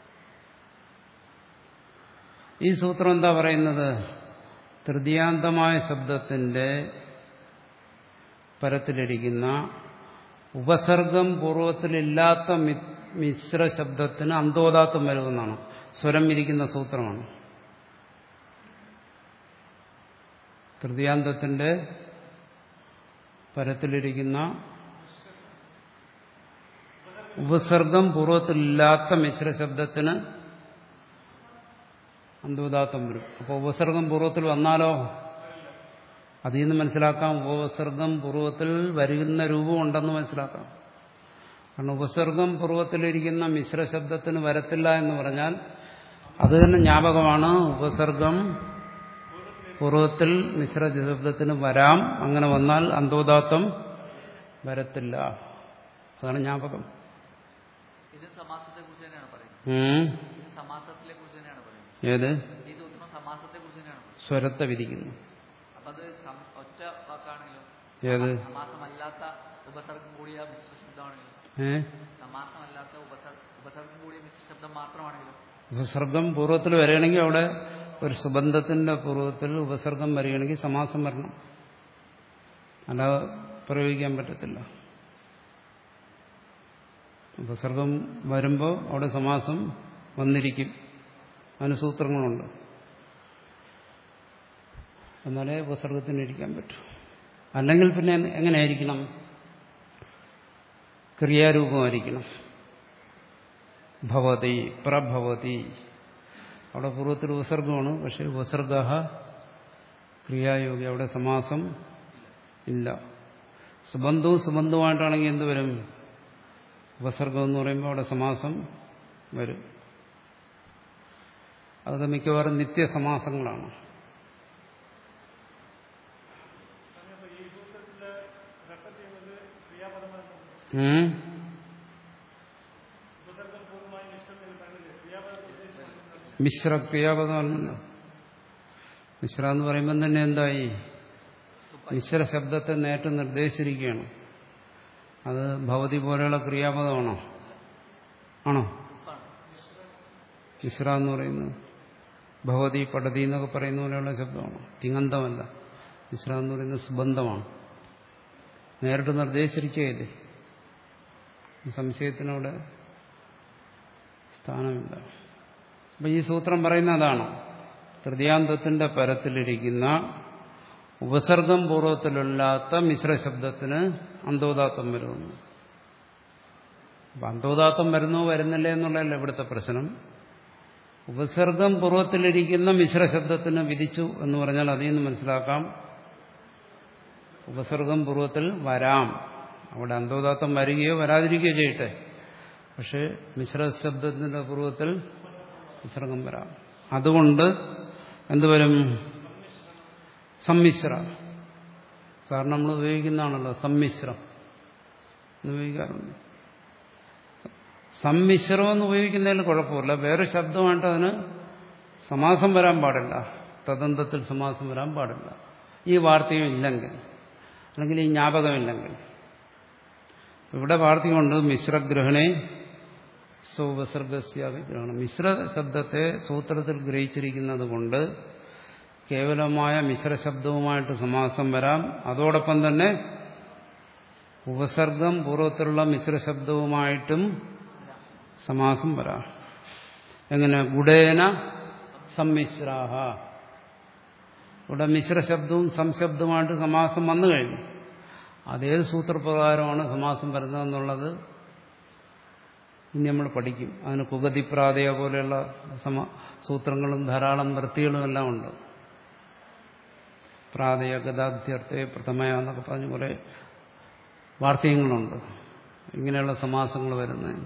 ഈ സൂത്രം എന്താ പറയുന്നത് തൃതീയാന്തമായ ശബ്ദത്തിന്റെ പരത്തിലിരിക്കുന്ന ഉപസർഗം പൂർവ്വത്തിലില്ലാത്ത മിശ്ര ശബ്ദത്തിന് അന്തോദാത്തം വരുമെന്നാണ് സ്വരം ഇരിക്കുന്ന സൂത്രമാണ് തൃതീയാന്തത്തിന്റെ പരത്തിലിരിക്കുന്ന ഉപസർഗം പൂർവ്വത്തിലില്ലാത്ത മിശ്രശബ്ദത്തിന് അന്തോദാത്തം വരും അപ്പോൾ ഉപസർഗം പൂർവ്വത്തിൽ വന്നാലോ അതിൽ നിന്ന് മനസ്സിലാക്കാം ഉപസർഗം പൂർവ്വത്തിൽ വരുന്ന രൂപമുണ്ടെന്ന് മനസ്സിലാക്കാം കാരണം ഉപസർഗം പൂർവ്വത്തിലിരിക്കുന്ന മിശ്രശബ്ദത്തിന് വരത്തില്ല എന്ന് പറഞ്ഞാൽ അത് തന്നെ ജ്ഞാപകമാണ് ഉപസർഗം പൂർവ്വത്തിൽ മിശ്രശബ്ദത്തിന് വരാം അങ്ങനെ വന്നാൽ അന്തോദാത്തം വരത്തില്ല അതാണ് ജ്ഞാപകം ഇത് സമാസത്തെ കുറിച്ച് തന്നെയാണ് പറയുന്നത് ഉം. ഇത് സമാസത്തിലെ കുറിച്ച് തന്നെയാണ് പറയുന്നത് ഏത് ഈ സൂത്രം സമാസത്തെ കുറിച്ച് തന്നെയാണ് പറയുന്നത് സ്വരത്തെ വിധിക്കുന്നു അപ്പൊ അത് സം- ഒറ്റ വാക്കാണെങ്കിലും ഏത് സമാസമല്ലാത്ത ഉപസർഗം കൂടിയ മിശ്ര ശബ്ദമാണെങ്കിലും ഏ സമാസമല്ലാത്ത ഉപസർ ഉപസർഗം കൂടിയ മിശ്ര ശബ്ദം മാത്രമാണെങ്കിലും ഉപസർഗം പൂർവ്വത്തിൽ വരികയാണെങ്കിൽ അവിടെ ഒരു സുബന്ധത്തിന്റെ പൂർവ്വത്തിൽ ഉപസർഗം വരികയാണെങ്കിൽ സമാസം വരണം അല്ലാതെ പ്രയോഗിക്കാൻ പറ്റത്തില്ല ഉപസർഗം വരുമ്പോൾ അവിടെ സമാസം വന്നിരിക്കും അതിന് സൂത്രങ്ങളുണ്ട് എന്നാലേ ഉപസർഗത്തിന് ഇരിക്കാൻ പറ്റൂ അല്ലെങ്കിൽ പിന്നെ എങ്ങനെയായിരിക്കണം ക്രിയാരൂപമായിരിക്കണം ഭവതി പ്രഭവതി അവിടെ പൂർവ്വത്തിൽ ഉപസർഗമാണ് പക്ഷെ ഉപസർഗ ക്രിയായോഗി അവിടെ സമാസം ഇല്ല സുബന്ധവും സുബന്ധവുമായിട്ടാണെങ്കിൽ എന്ത് വരും ഉപസർഗം എന്ന് പറയുമ്പോൾ അവിടെ സമാസം വരും അതൊക്കെ മിക്കവാറും നിത്യസമാസങ്ങളാണ് ഉം മിശ്ര ക്രിയാപദമല്ലല്ലോ മിശ്ര എന്ന് പറയുമ്പം തന്നെ എന്തായി മിശ്ര ശബ്ദത്തെ നേരിട്ട് നിർദ്ദേശിച്ചിരിക്കുകയാണ് അത് ഭവതി പോലെയുള്ള ക്രിയാപദമാണോ ആണോ മിശ്ര എന്ന് പറയുന്നത് ഭവതി പടതി എന്നൊക്കെ പറയുന്ന പോലെയുള്ള ശബ്ദമാണ് തിങ്ങന്തമല്ല മിശ്ര എന്ന് പറയുന്നത് സുബന്ധമാണ് നേരിട്ട് നിർദ്ദേശിച്ചിരിക്കുകയില്ലേ സംശയത്തിനവിടെ സ്ഥാനമില്ല അപ്പൊ ഈ സൂത്രം പറയുന്ന അതാണ് തൃതീയാന്തത്തിന്റെ പരത്തിലിരിക്കുന്ന ഉപസർഗം പൂർവ്വത്തിലല്ലാത്ത മിശ്രശബ്ദത്തിന് അന്തോദാത്തം വരുന്നു അപ്പൊ അന്തോദാത്തം വരുന്നോ വരുന്നില്ല എന്നുള്ളതല്ല ഇവിടുത്തെ പ്രശ്നം ഉപസർഗം പൂർവ്വത്തിലിരിക്കുന്ന മിശ്രശബ്ദത്തിന് വിധിച്ചു എന്ന് പറഞ്ഞാൽ അതിൽ നിന്ന് മനസ്സിലാക്കാം ഉപസർഗം പൂർവ്വത്തിൽ വരാം അവിടെ അന്തോദാത്തം വരികയോ വരാതിരിക്കുകയോ ചെയ്യട്ടെ പക്ഷേ മിശ്രശബ്ദത്തിന്റെ പൂർവ്വത്തിൽ വിസർഗം വരാം അതുകൊണ്ട് എന്തുവരും സമ്മിശ്ര സാർ നമ്മൾ ഉപയോഗിക്കുന്നതാണല്ലോ സമ്മിശ്രം എന്ന് ഉപയോഗിക്കാറുണ്ട് സമ്മിശ്രം എന്ന് ഉപയോഗിക്കുന്നതിൽ കുഴപ്പമില്ല വേറെ ശബ്ദമായിട്ട് അതിന് സമാസം വരാൻ പാടില്ല തദന്തത്തിൽ സമാസം വരാൻ പാടില്ല ഈ വാർത്തയും ഇല്ലെങ്കിൽ അല്ലെങ്കിൽ ഈ ജ്ഞാപകമില്ലെങ്കിൽ ഇവിടെ വാർത്തയുണ്ട് മിശ്രഗ്രഹണേ സ്വോപസർഗസ്യാവിഗ്രഹണം മിശ്ര ശബ്ദത്തെ സൂത്രത്തിൽ ഗ്രഹിച്ചിരിക്കുന്നത് കൊണ്ട് കേവലമായ മിശ്രശബ്ദവുമായിട്ട് സമാസം വരാം അതോടൊപ്പം തന്നെ ഉപസർഗം പൂർവ്വത്തിലുള്ള മിശ്രശബ്ദവുമായിട്ടും സമാസം വരാം എങ്ങനെ ഗുഡേന സമ്മിശ്രാഹ ഇവിടെ മിശ്ര ശബ്ദവും സംശബ്ദവുമായിട്ട് സമാസം വന്നു കഴിഞ്ഞു അതേത് സൂത്രപ്രകാരമാണ് സമാസം വരുന്നതെന്നുള്ളത് ഇനി നമ്മൾ പഠിക്കും അതിന് കുഗതിപ്രാതയ പോലെയുള്ള സമ സൂത്രങ്ങളും ധാരാളം വൃത്തികളും എല്ലാം ഉണ്ട് പ്രാതയ ഗതാധ്യർത്ഥ പ്രഥമയ എന്നൊക്കെ പറഞ്ഞ് കുറെ വാർത്തകങ്ങളുണ്ട് ഇങ്ങനെയുള്ള സമാസങ്ങൾ വരുന്നതിന്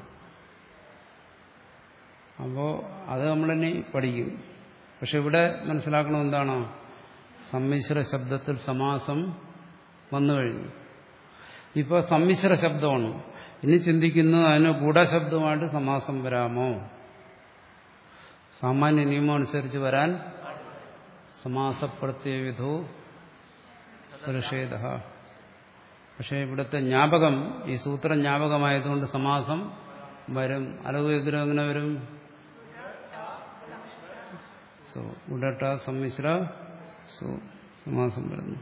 അപ്പോൾ അത് നമ്മളിനി പഠിക്കും പക്ഷെ ഇവിടെ മനസ്സിലാക്കണം എന്താണ് സമ്മിശ്ര ശബ്ദത്തിൽ സമാസം വന്നു കഴിഞ്ഞു ഇപ്പോൾ സമ്മിശ്ര ശബ്ദമാണ് ഇനി ചിന്തിക്കുന്നത് അതിന് ഗൂഢശബ്ദമായിട്ട് സമാസം വരാമോ സാമാന്യ നിയമം അനുസരിച്ച് വരാൻ സമാസപ്രത്യവിധോ പ്രതിഷേധ പക്ഷേ ഇവിടുത്തെ ജ്ഞാപകം ഈ സൂത്രം ജ്ഞാപകമായതുകൊണ്ട് സമാസം വരും അലവുഗ്രഹം എങ്ങനെ വരും സോ ഉടട്ട സമ്മിശ്ര സോ സമാസം വരുന്നു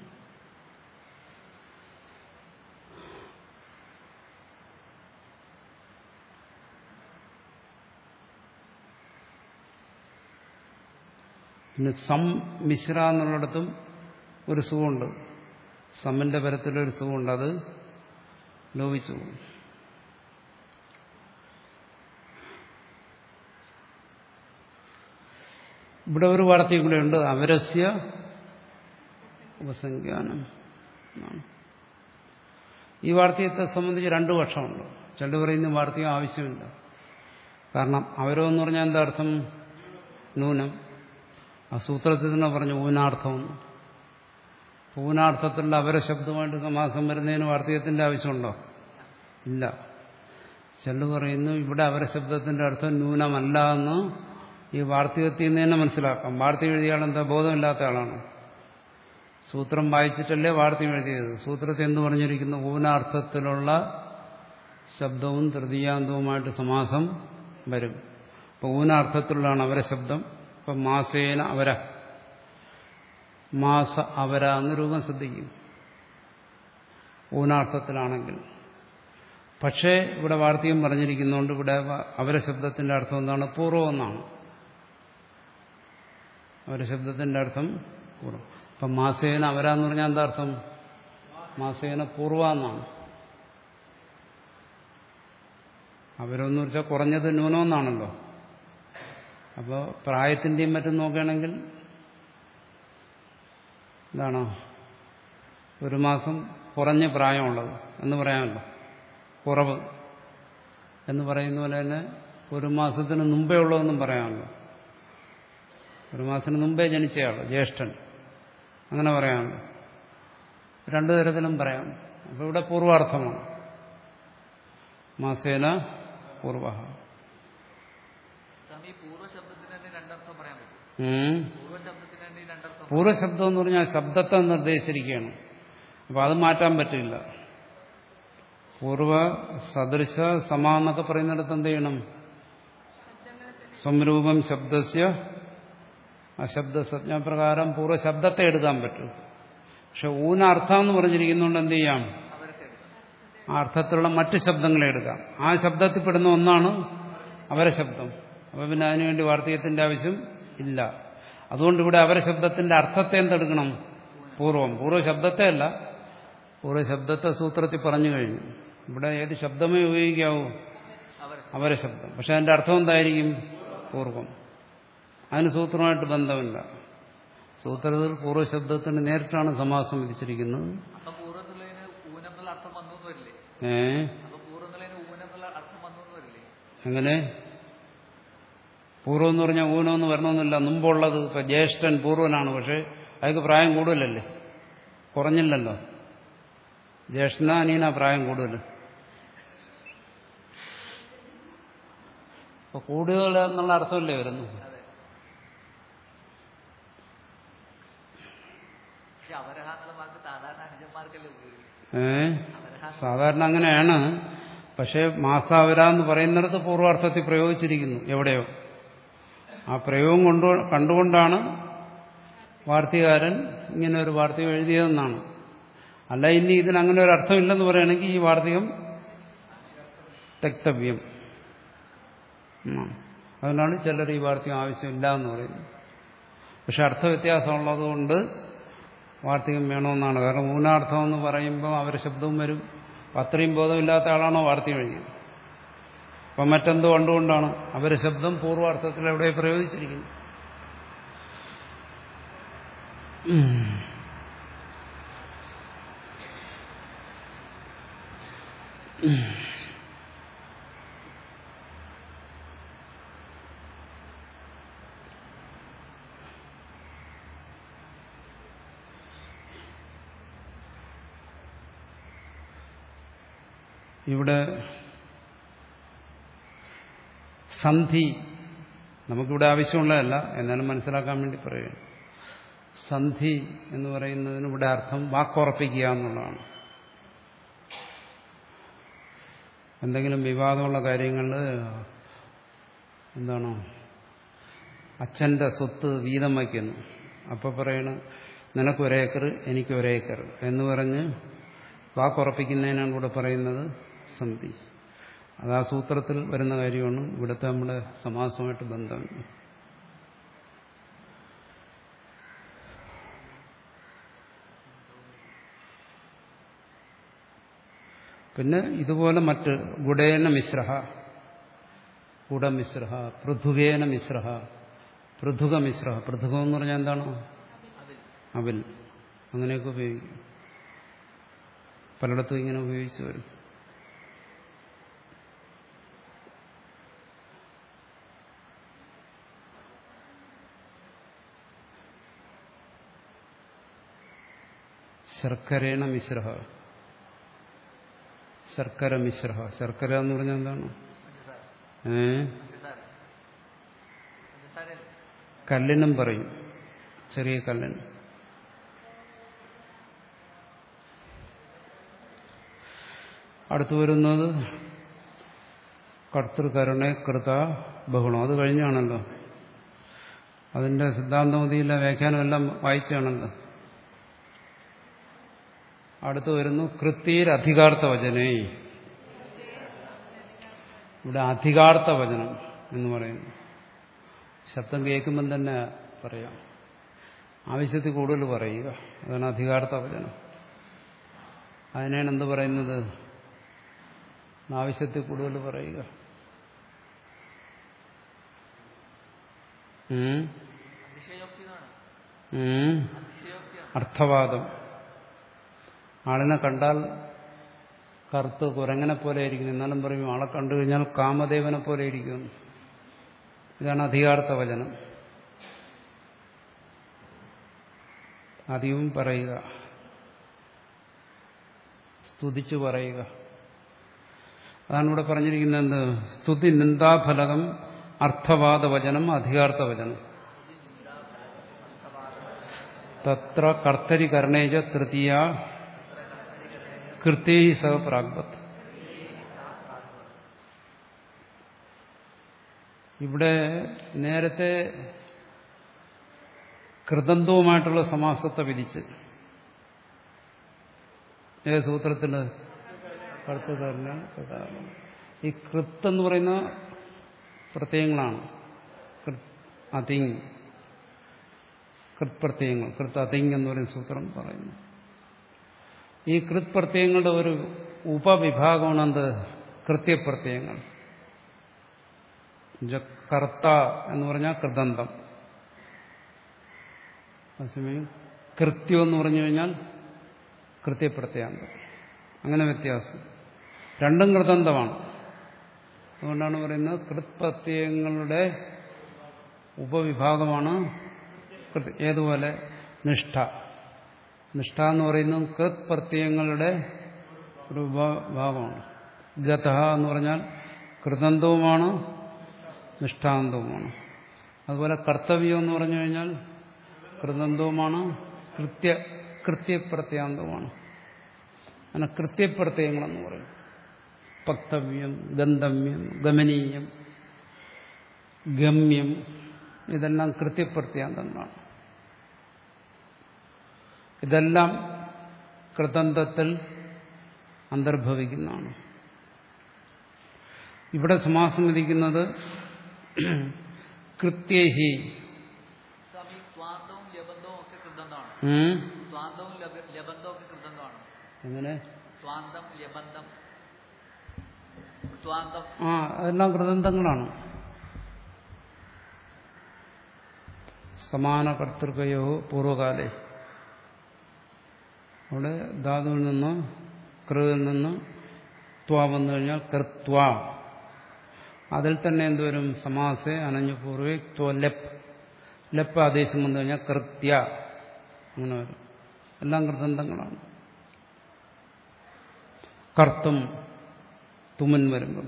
പിന്നെ സം മിശ്ര എന്നുള്ളിടത്തും ഒരു സുഖമുണ്ട് സമ്മിന്റെ പരത്തിലൊരു സുഖമുണ്ട് അത് ലോപിച്ചു പോകും ഇവിടെ ഒരു വാർത്തയും കൂടെ ഉണ്ട് അവരസ്യ ഉപസംഖ്യാനം എന്നാണ്. ഈ വാർത്തയത്തെ സംബന്ധിച്ച് രണ്ടു വർഷമുണ്ട് ചിലർ പറയുന്ന വാർത്തയും ആവശ്യമില്ല കാരണം അവരോ എന്ന് പറഞ്ഞാൽ എന്താ അർത്ഥം നൂനം ആ സൂത്രത്തിൽ തന്നെ പറഞ്ഞു ഊനാർത്ഥം ഊനാർത്ഥത്തിലുള്ള അവരെ ശബ്ദമായിട്ട് സമാസം വരുന്നതിന് വാർത്തകത്തിന്റെ ആവശ്യമുണ്ടോ ഇല്ല ചിലർ പറയുന്നു ഇവിടെ അവരെ ശബ്ദത്തിന്റെ അർത്ഥം ന്യൂനമല്ല എന്ന് ഈ വാർത്തകത്തിൽ നിന്ന് തന്നെ മനസ്സിലാക്കാം വാർത്ത എഴുതിയ ആളെന്താ ബോധമില്ലാത്ത ആളാണ് സൂത്രം വായിച്ചിട്ടല്ലേ വാർത്തയും എഴുതിയത് സൂത്രത്തെ എന്ത് പറഞ്ഞിരിക്കുന്നു ഊനാർത്ഥത്തിലുള്ള ശബ്ദവും തൃതീയാന്തവുമായിട്ട് സമാസം വരും അപ്പോൾ ഊനാർത്ഥത്തിലുള്ളതാണ് അവരെ ശബ്ദം ഇപ്പം മാസേന അവര മാസ അവര എന്ന് രൂപം ശ്രദ്ധിക്കും ഊനാർത്ഥത്തിലാണെങ്കിൽ പക്ഷേ ഇവിടെ വാർത്തയും പറഞ്ഞിരിക്കുന്നതുകൊണ്ട് ഇവിടെ അവരെ ശബ്ദത്തിന്റെ അർത്ഥം എന്താണ് പൂർവ്വം എന്നാണ് അവരെ ശബ്ദത്തിന്റെ അർത്ഥം പൂർവ്വം അപ്പം മാസേന അവര എന്ന് പറഞ്ഞാൽ എന്താ അർത്ഥം മാസേന പൂർവ എന്നാണ് അവരെന്ന് വെച്ചാൽ കുറഞ്ഞത് ന്യൂനമെന്നാണല്ലോ അപ്പോൾ പ്രായത്തിൻ്റെയും മറ്റും നോക്കുകയാണെങ്കിൽ എന്താണ് ഒരു മാസം കുറഞ്ഞ പ്രായമുള്ളത് എന്ന് പറയാമല്ലോ കുറവ് എന്ന് പറയുന്ന പോലെ തന്നെ ഒരു മാസത്തിന് മുമ്പേ ഉള്ളതെന്നും പറയാമല്ലോ ഒരു മാസത്തിന് മുമ്പേ ജനിച്ചയാൾ ജ്യേഷ്ഠൻ അങ്ങനെ പറയാമല്ലോ രണ്ടു തരത്തിലും പറയാം അപ്പോൾ ഇവിടെ പൂർവാർത്ഥമാണ് മാസേന പൂർവ സ്വാമി ഈ പൂർവ്വശബ്ദത്തിന് തന്നെ രണ്ടർത്ഥം പറയാൻ പറ്റും ഉം. പൂർവ്വശബ്ദത്തിന് തന്നെ ഈ രണ്ടർത്ഥം പൂർവ്വശബ്ദം എന്ന് പറഞ്ഞാൽ ശബ്ദത്തെ നിർദ്ദേശിച്ചിരിക്കുകയാണ് അപ്പം അത് മാറ്റാൻ പറ്റില്ല പൂർവ സദൃശ സമ എന്നൊക്കെ പറയുന്നിടത്ത് എന്ത് ചെയ്യണം സംരൂപം ശബ്ദസ്യ അശബ്ദ സംജ്ഞാപ്രകാരം പൂർവ്വശബ്ദത്തെ എടുക്കാൻ പറ്റും പക്ഷെ ഊനർത്ഥം എന്ന് പറഞ്ഞിരിക്കുന്നതുകൊണ്ട് എന്ത് ചെയ്യാം അവർക്ക് എടുക്കാം ആ അർത്ഥത്തിലുള്ള മറ്റ് ശബ്ദങ്ങളെ എടുക്കാം ആ ശബ്ദത്തിൽ പെടുന്ന ഒന്നാണ് അവരെ ശബ്ദം അപ്പം പിന്നെ അതിനുവേണ്ടി വാർത്തകത്തിന്റെ ആവശ്യം ഇല്ല അതുകൊണ്ട് ഇവിടെ അവരെ ശബ്ദത്തിന്റെ അർത്ഥത്തെ എന്തെടുക്കണം പൂർവം പൂർവ്വ ശബ്ദത്തെ അല്ല പൂർവ്വ ശബ്ദത്തെ സൂത്രത്തിൽ പറഞ്ഞു കഴിഞ്ഞു ഇവിടെ ഏത് ശബ്ദമേ ഉപയോഗിക്കാവൂ അവർ അവരെ ശബ്ദം പക്ഷെ അതിന്റെ അർത്ഥം എന്തായിരിക്കും പൂർവം അതിന് സൂത്രമായിട്ട് ബന്ധമില്ല സൂത്രത്തിൽ പൂർവ്വശബ്ദത്തിന് നേരിട്ടാണ് സമാസം വിധിച്ചിരിക്കുന്നത് അപ്പൊ പൂർവ്വത്തിലുള്ളതിന് ഊനം എന്നുള്ള അർത്ഥം വന്നു എന്ന് വരില്ലേ ഏ അപ്പൊ പൂർവ്വത്തിലുള്ളതിന് ഊനം എന്നുള്ള അർത്ഥം വന്നു എന്ന് വരില്ലേ എങ്ങനെ പൂർവ്വം എന്ന് പറഞ്ഞാൽ ഊനം എന്ന് വരണമെന്നില്ല മുമ്പുള്ളത് ഇപ്പൊ ജ്യേഷ്ഠൻ പൂർവ്വനാണ് പക്ഷെ അയാൾക്ക് പ്രായം കൂടുതലല്ലേ കുറഞ്ഞില്ലല്ലോ ജ്യേഷ്ഠന അനീന പ്രായം കൂടുതൽ അപ്പൊ കൂടുതൽ എന്നുള്ള അർത്ഥമല്ലേ വരുന്നു അതെ പക്ഷെ അവരഹ എന്നുള്ള വാക്ക് സാധാരണ അനുജന്മാർക്കല്ലേ ഉപയോഗിക്കും ഏ അവരഹ സാധാരണ അങ്ങനെയാണ് പക്ഷേ മാസാവര എന്ന് പറയുന്നിടത്ത് പൂർവാർത്ഥത്തിൽ പ്രയോഗിച്ചിരിക്കുന്നു എവിടെയോ ആ പ്രയോഗം കൊണ്ട് കണ്ടുകൊണ്ടാണ് വാർത്തകാരൻ ഇങ്ങനെ ഒരു വാർത്തകം എഴുതിയതെന്നാണ് അല്ല ഇനി ഇതിന് അങ്ങനെ ഒരു അർത്ഥമില്ലെന്ന് പറയുകയാണെങ്കിൽ ഈ വാർത്തകം തെക്തവ്യം ഉം. അതുകൊണ്ടാണ് ചിലർ ഈ വാർത്തകം ആവശ്യമില്ല എന്ന് പറയുന്നത് പക്ഷെ അർത്ഥവ്യത്യാസമുള്ളതുകൊണ്ട് വാർത്തികം വേണമെന്നാണ് കാരണം ഊനാർത്ഥം എന്ന് പറയുമ്പോൾ അവരുടെ ശബ്ദവും വരും അത്രയും ബോധമില്ലാത്ത ആളാണോ വാർത്തികം എഴുതിയത് അപ്പം മറ്റെന്തോ കണ്ടുകൊണ്ടാണ് അവരുടെ ശബ്ദം പൂർവാർത്ഥത്തിൽ എവിടെ പ്രയോഗിച്ചിരിക്കുന്നു ഇവിടെ സന്ധി നമുക്കിവിടെ ആവശ്യമുള്ളതല്ല എന്നാലും മനസ്സിലാക്കാൻ വേണ്ടി പറയുകയാണ് സന്ധി എന്ന് പറയുന്നതിന് ഇവിടെ അർത്ഥം വാക്കുറപ്പിക്കുക എന്നുള്ളതാണ് എന്തെങ്കിലും വിവാദമുള്ള കാര്യങ്ങളിൽ എന്താണ് അച്ഛൻ്റെ സ്വത്ത് വീതം വയ്ക്കുന്നു അപ്പോൾ പറയണ് നിനക്ക് ഒരേക്കർ എനിക്ക് ഒരേക്കർ എന്ന് പറഞ്ഞ് വാക്കുറപ്പിക്കുന്നതിനാണ് ഇവിടെ പറയുന്നത് സന്ധി അത് ആ സൂത്രത്തിൽ വരുന്ന കാര്യമാണ് ഇവിടുത്തെ നമ്മുടെ സമാസമായിട്ട് ബന്ധമുണ്ട് പിന്നെ ഇതുപോലെ മറ്റ് ഗുഡേന മിശ്രഹ ഗുഡമിശ്രഹ പൃഥുകേന മിശ്രഹ പൃഥുക മിശ്രഹ പൃഥുകം എന്ന് പറഞ്ഞാൽ എന്താണ് അവിൽ അങ്ങനെയൊക്കെ ഉപയോഗിക്കും പലയിടത്തും ഇങ്ങനെ ഉപയോഗിച്ചു വരും ശർക്കരേണ മിശ്രഹ ശർക്കര മിശ്രഹ ശർക്കര എന്ന് പറഞ്ഞാൽ എന്താണ് പഞ്ചസാര ഏ പഞ്ചസാര പഞ്ചസാര കല്ലിനും പറയും ചെറിയ കല്ലിന് അടുത്തു വരുന്നത് കർത്തൃകരുണെ കൃത ബഹുളം അത് കഴിഞ്ഞാണല്ലോ അതിന്റെ സിദ്ധാന്തമതിയിലെ വ്യാഖ്യാനമെല്ലാം വായിച്ചാണല്ലോ അടുത്തു വരുന്നു കൃത്യർ അധികാർത്ഥ വചനേ ഇവിടെ അധികാർത്ഥ വചനം എന്ന് പറയുന്നു ശബ്ദം കേൾക്കുമ്പം തന്നെ പറയാം ആവശ്യത്തിൽ കൂടുതൽ പറയുക അതാണ് അധികാർത്ഥ വചനം അതിനാണ് എന്ത് പറയുന്നത് ആവശ്യത്തിൽ കൂടുതൽ പറയുക ഉം? അതിശയോക്തി എന്നാണ് ഉം? അതിശയോക്തിയാണ് അർത്ഥവാദം ആളിനെ കണ്ടാൽ കറുത്ത് കുരങ്ങനെ പോലെ ഇരിക്കുന്നു എന്നാലും പറയും ആളെ കണ്ടു കഴിഞ്ഞാൽ കാമദേവനെ പോലെ ഇരിക്കുന്നു ഇതാണ് അധികാർത്ഥ വചനം അധികവും പറയുക സ്തുതിച്ചു പറയുക അതാണ് ഇവിടെ പറഞ്ഞിരിക്കുന്നത് എന്ത് സ്തുതി നിന്ദാഫലകം അർത്ഥവാദ വചനം അധികാർത്ഥ വചനം തത്ര കർത്തരി കർണേജ തൃതീയ കൃത്യൈ സഹ പ്രാഗ്പത്ത് ഇവിടെ നേരത്തെ കൃതന്തവുമായിട്ടുള്ള സമാസത്തെ വിധിച്ച് ഏത് സൂത്രത്തില് കർത്തകർണ ഈ കൃത്ത് എന്ന് പറയുന്ന പ്രത്യയങ്ങളാണ് കൃത് അതിങ് കൃത് പ്രത്യയങ്ങൾ കൃത്ത് അതിങ് എന്ന് പറയുന്ന സൂത്രം പറയുന്നു ഈ കൃത് പ്രത്യയങ്ങളുടെ ഒരു ഉപവിഭാഗമാണ് എന്ത് കൃത്യപ്രത്യയങ്ങൾ എന്നുവെച്ചാൽ കർത്ത എന്ന് പറഞ്ഞാൽ കൃതന്തം അതേസമയം കൃത്യം എന്ന് പറഞ്ഞു കഴിഞ്ഞാൽ കൃത്യപ്രത്യാന്തം അങ്ങനെ വ്യത്യാസം രണ്ടും കൃതന്തമാണ് അതുകൊണ്ടാണ് പറയുന്നത് കൃത്പ്രത്യയങ്ങളുടെ ഉപവിഭാഗമാണ് കൃത്- ഏതുപോലെ നിഷ്ഠ നിഷ്ഠ എന്ന് പറയുന്നത് കൃത് പ്രത്യയങ്ങളുടെ ഒരു ഭാഗമാണ് ഗത എന്ന് പറഞ്ഞാൽ കൃതന്തവുമാണ് നിഷ്ഠാന്തവുമാണ് അതുപോലെ കർത്തവ്യം എന്ന് പറഞ്ഞു കഴിഞ്ഞാൽ കൃതന്തവുമാണ് കൃത്യ കൃത്യപ്രത്യാന്തവുമാണ് അങ്ങനെ കൃത്യപ്രത്യയങ്ങളെന്ന് പറയും പക്തവ്യം ഗന്ധവ്യം ഗമനീയം ഗമ്യം ഇതെല്ലാം കൃത്യപ്രത്യാന്തങ്ങളാണ് ഇതെല്ലാം കൃതന്തത്തിൽ അന്തർഭവിക്കുന്നതാണ് ഇവിടെ സമാസം വിധിക്കുന്നത് കൃത്യഹി സ്വാമി ത്വാന്തവും യബന്ധവും ഒക്കെ കൃതന്തമാണ് ഉം, ത്വാന്തവും ലബന്ധമൊക്കെ കൃതന്ധമാണ് എങ്ങനെ സ്വാന്തം ലബന്ധം സ്വാന്തം ആ അതെല്ലാം കൃതന്തങ്ങളാണ് സമാന കർത്തൃകയോ പൂർവകാലേ അവിടെ ധാതുവിൽ നിന്ന് കൃതിൽ നിന്ന് ത്വ വന്നു കഴിഞ്ഞാൽ കൃത്വ അതിൽ തന്നെ എന്തുവരും സമാസെ അനഞ്ഞു പൂർവേ ത്വ ലെപ്പ് ലെപ്പ് ആദേശം വന്നു കഴിഞ്ഞാൽ കൃത്യ അങ്ങനെ വരും എല്ലാം കൃതന്തങ്ങളാണ് കർത്തും തുമൻ വരുമ്പം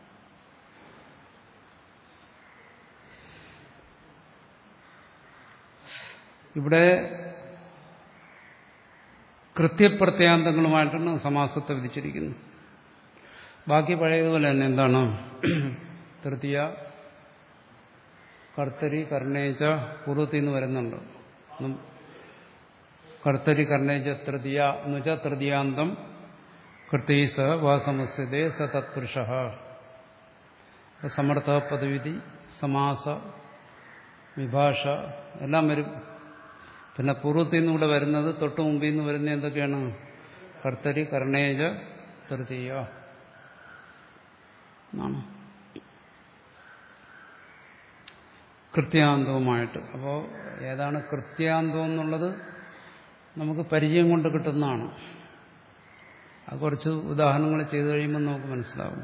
ഇവിടെ കൃത്യപ്രത്യാന്തങ്ങളുമായിട്ടാണ് സമാസത്തെ വിധിച്ചിരിക്കുന്നത് ബാക്കി പഴയതുപോലെ തന്നെ എന്താണ് തൃതീയ കർത്തരി കർണേച്ച പൂർവ്വത്തിൽ നിന്ന് വരുന്നുണ്ട് ഉം. കർത്തരി കർണേച്ച തൃതീയ എന്ന് വെച്ചാൽ തൃതീയാന്തം കൃത്യൈ സ വാസമസ്യതേ സ തത്പുരുഷ സമർത്ഥ പദവിധി സമാസ വിഭാഷ എല്ലാം വരും പിന്നെ പൂർവ്വത്തിൽ നിന്നൂടെ വരുന്നത് തൊട്ട് മുമ്പിൽ നിന്ന് വരുന്ന എന്തൊക്കെയാണ് കർത്തരി കർണേജ തൃതീയ എന്നാണ് കൃത്യാന്തവുമായിട്ട് അപ്പോൾ ഏതാണ് കൃത്യാന്തം എന്നുള്ളത് നമുക്ക് പരിചയം കൊണ്ട് കിട്ടുന്നതാണ് അത് കുറച്ച് ഉദാഹരണങ്ങൾ ചെയ്തു കഴിയുമ്പോൾ നമുക്ക് മനസ്സിലാവും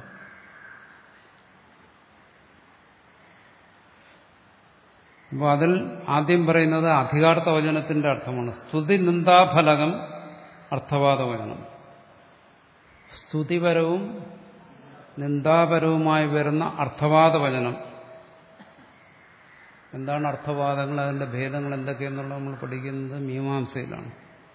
അപ്പോൾ അതിൽ ആദ്യം പറയുന്നത് അധികാർത്ഥ വചനത്തിന്റെ അർത്ഥമാണ് സ്തുതി നിന്ദാഫലകം അർത്ഥവാദ വചനം സ്തുതിപരവും നിന്ദാപരവുമായി വരുന്ന അർത്ഥവാദ വചനം എന്താണ് അർത്ഥവാദങ്ങൾ അതിന്റെ ഭേദങ്ങൾ എന്തൊക്കെയെന്നുള്ളത് നമ്മൾ പഠിക്കുന്നത് മീമാംസയിലാണ്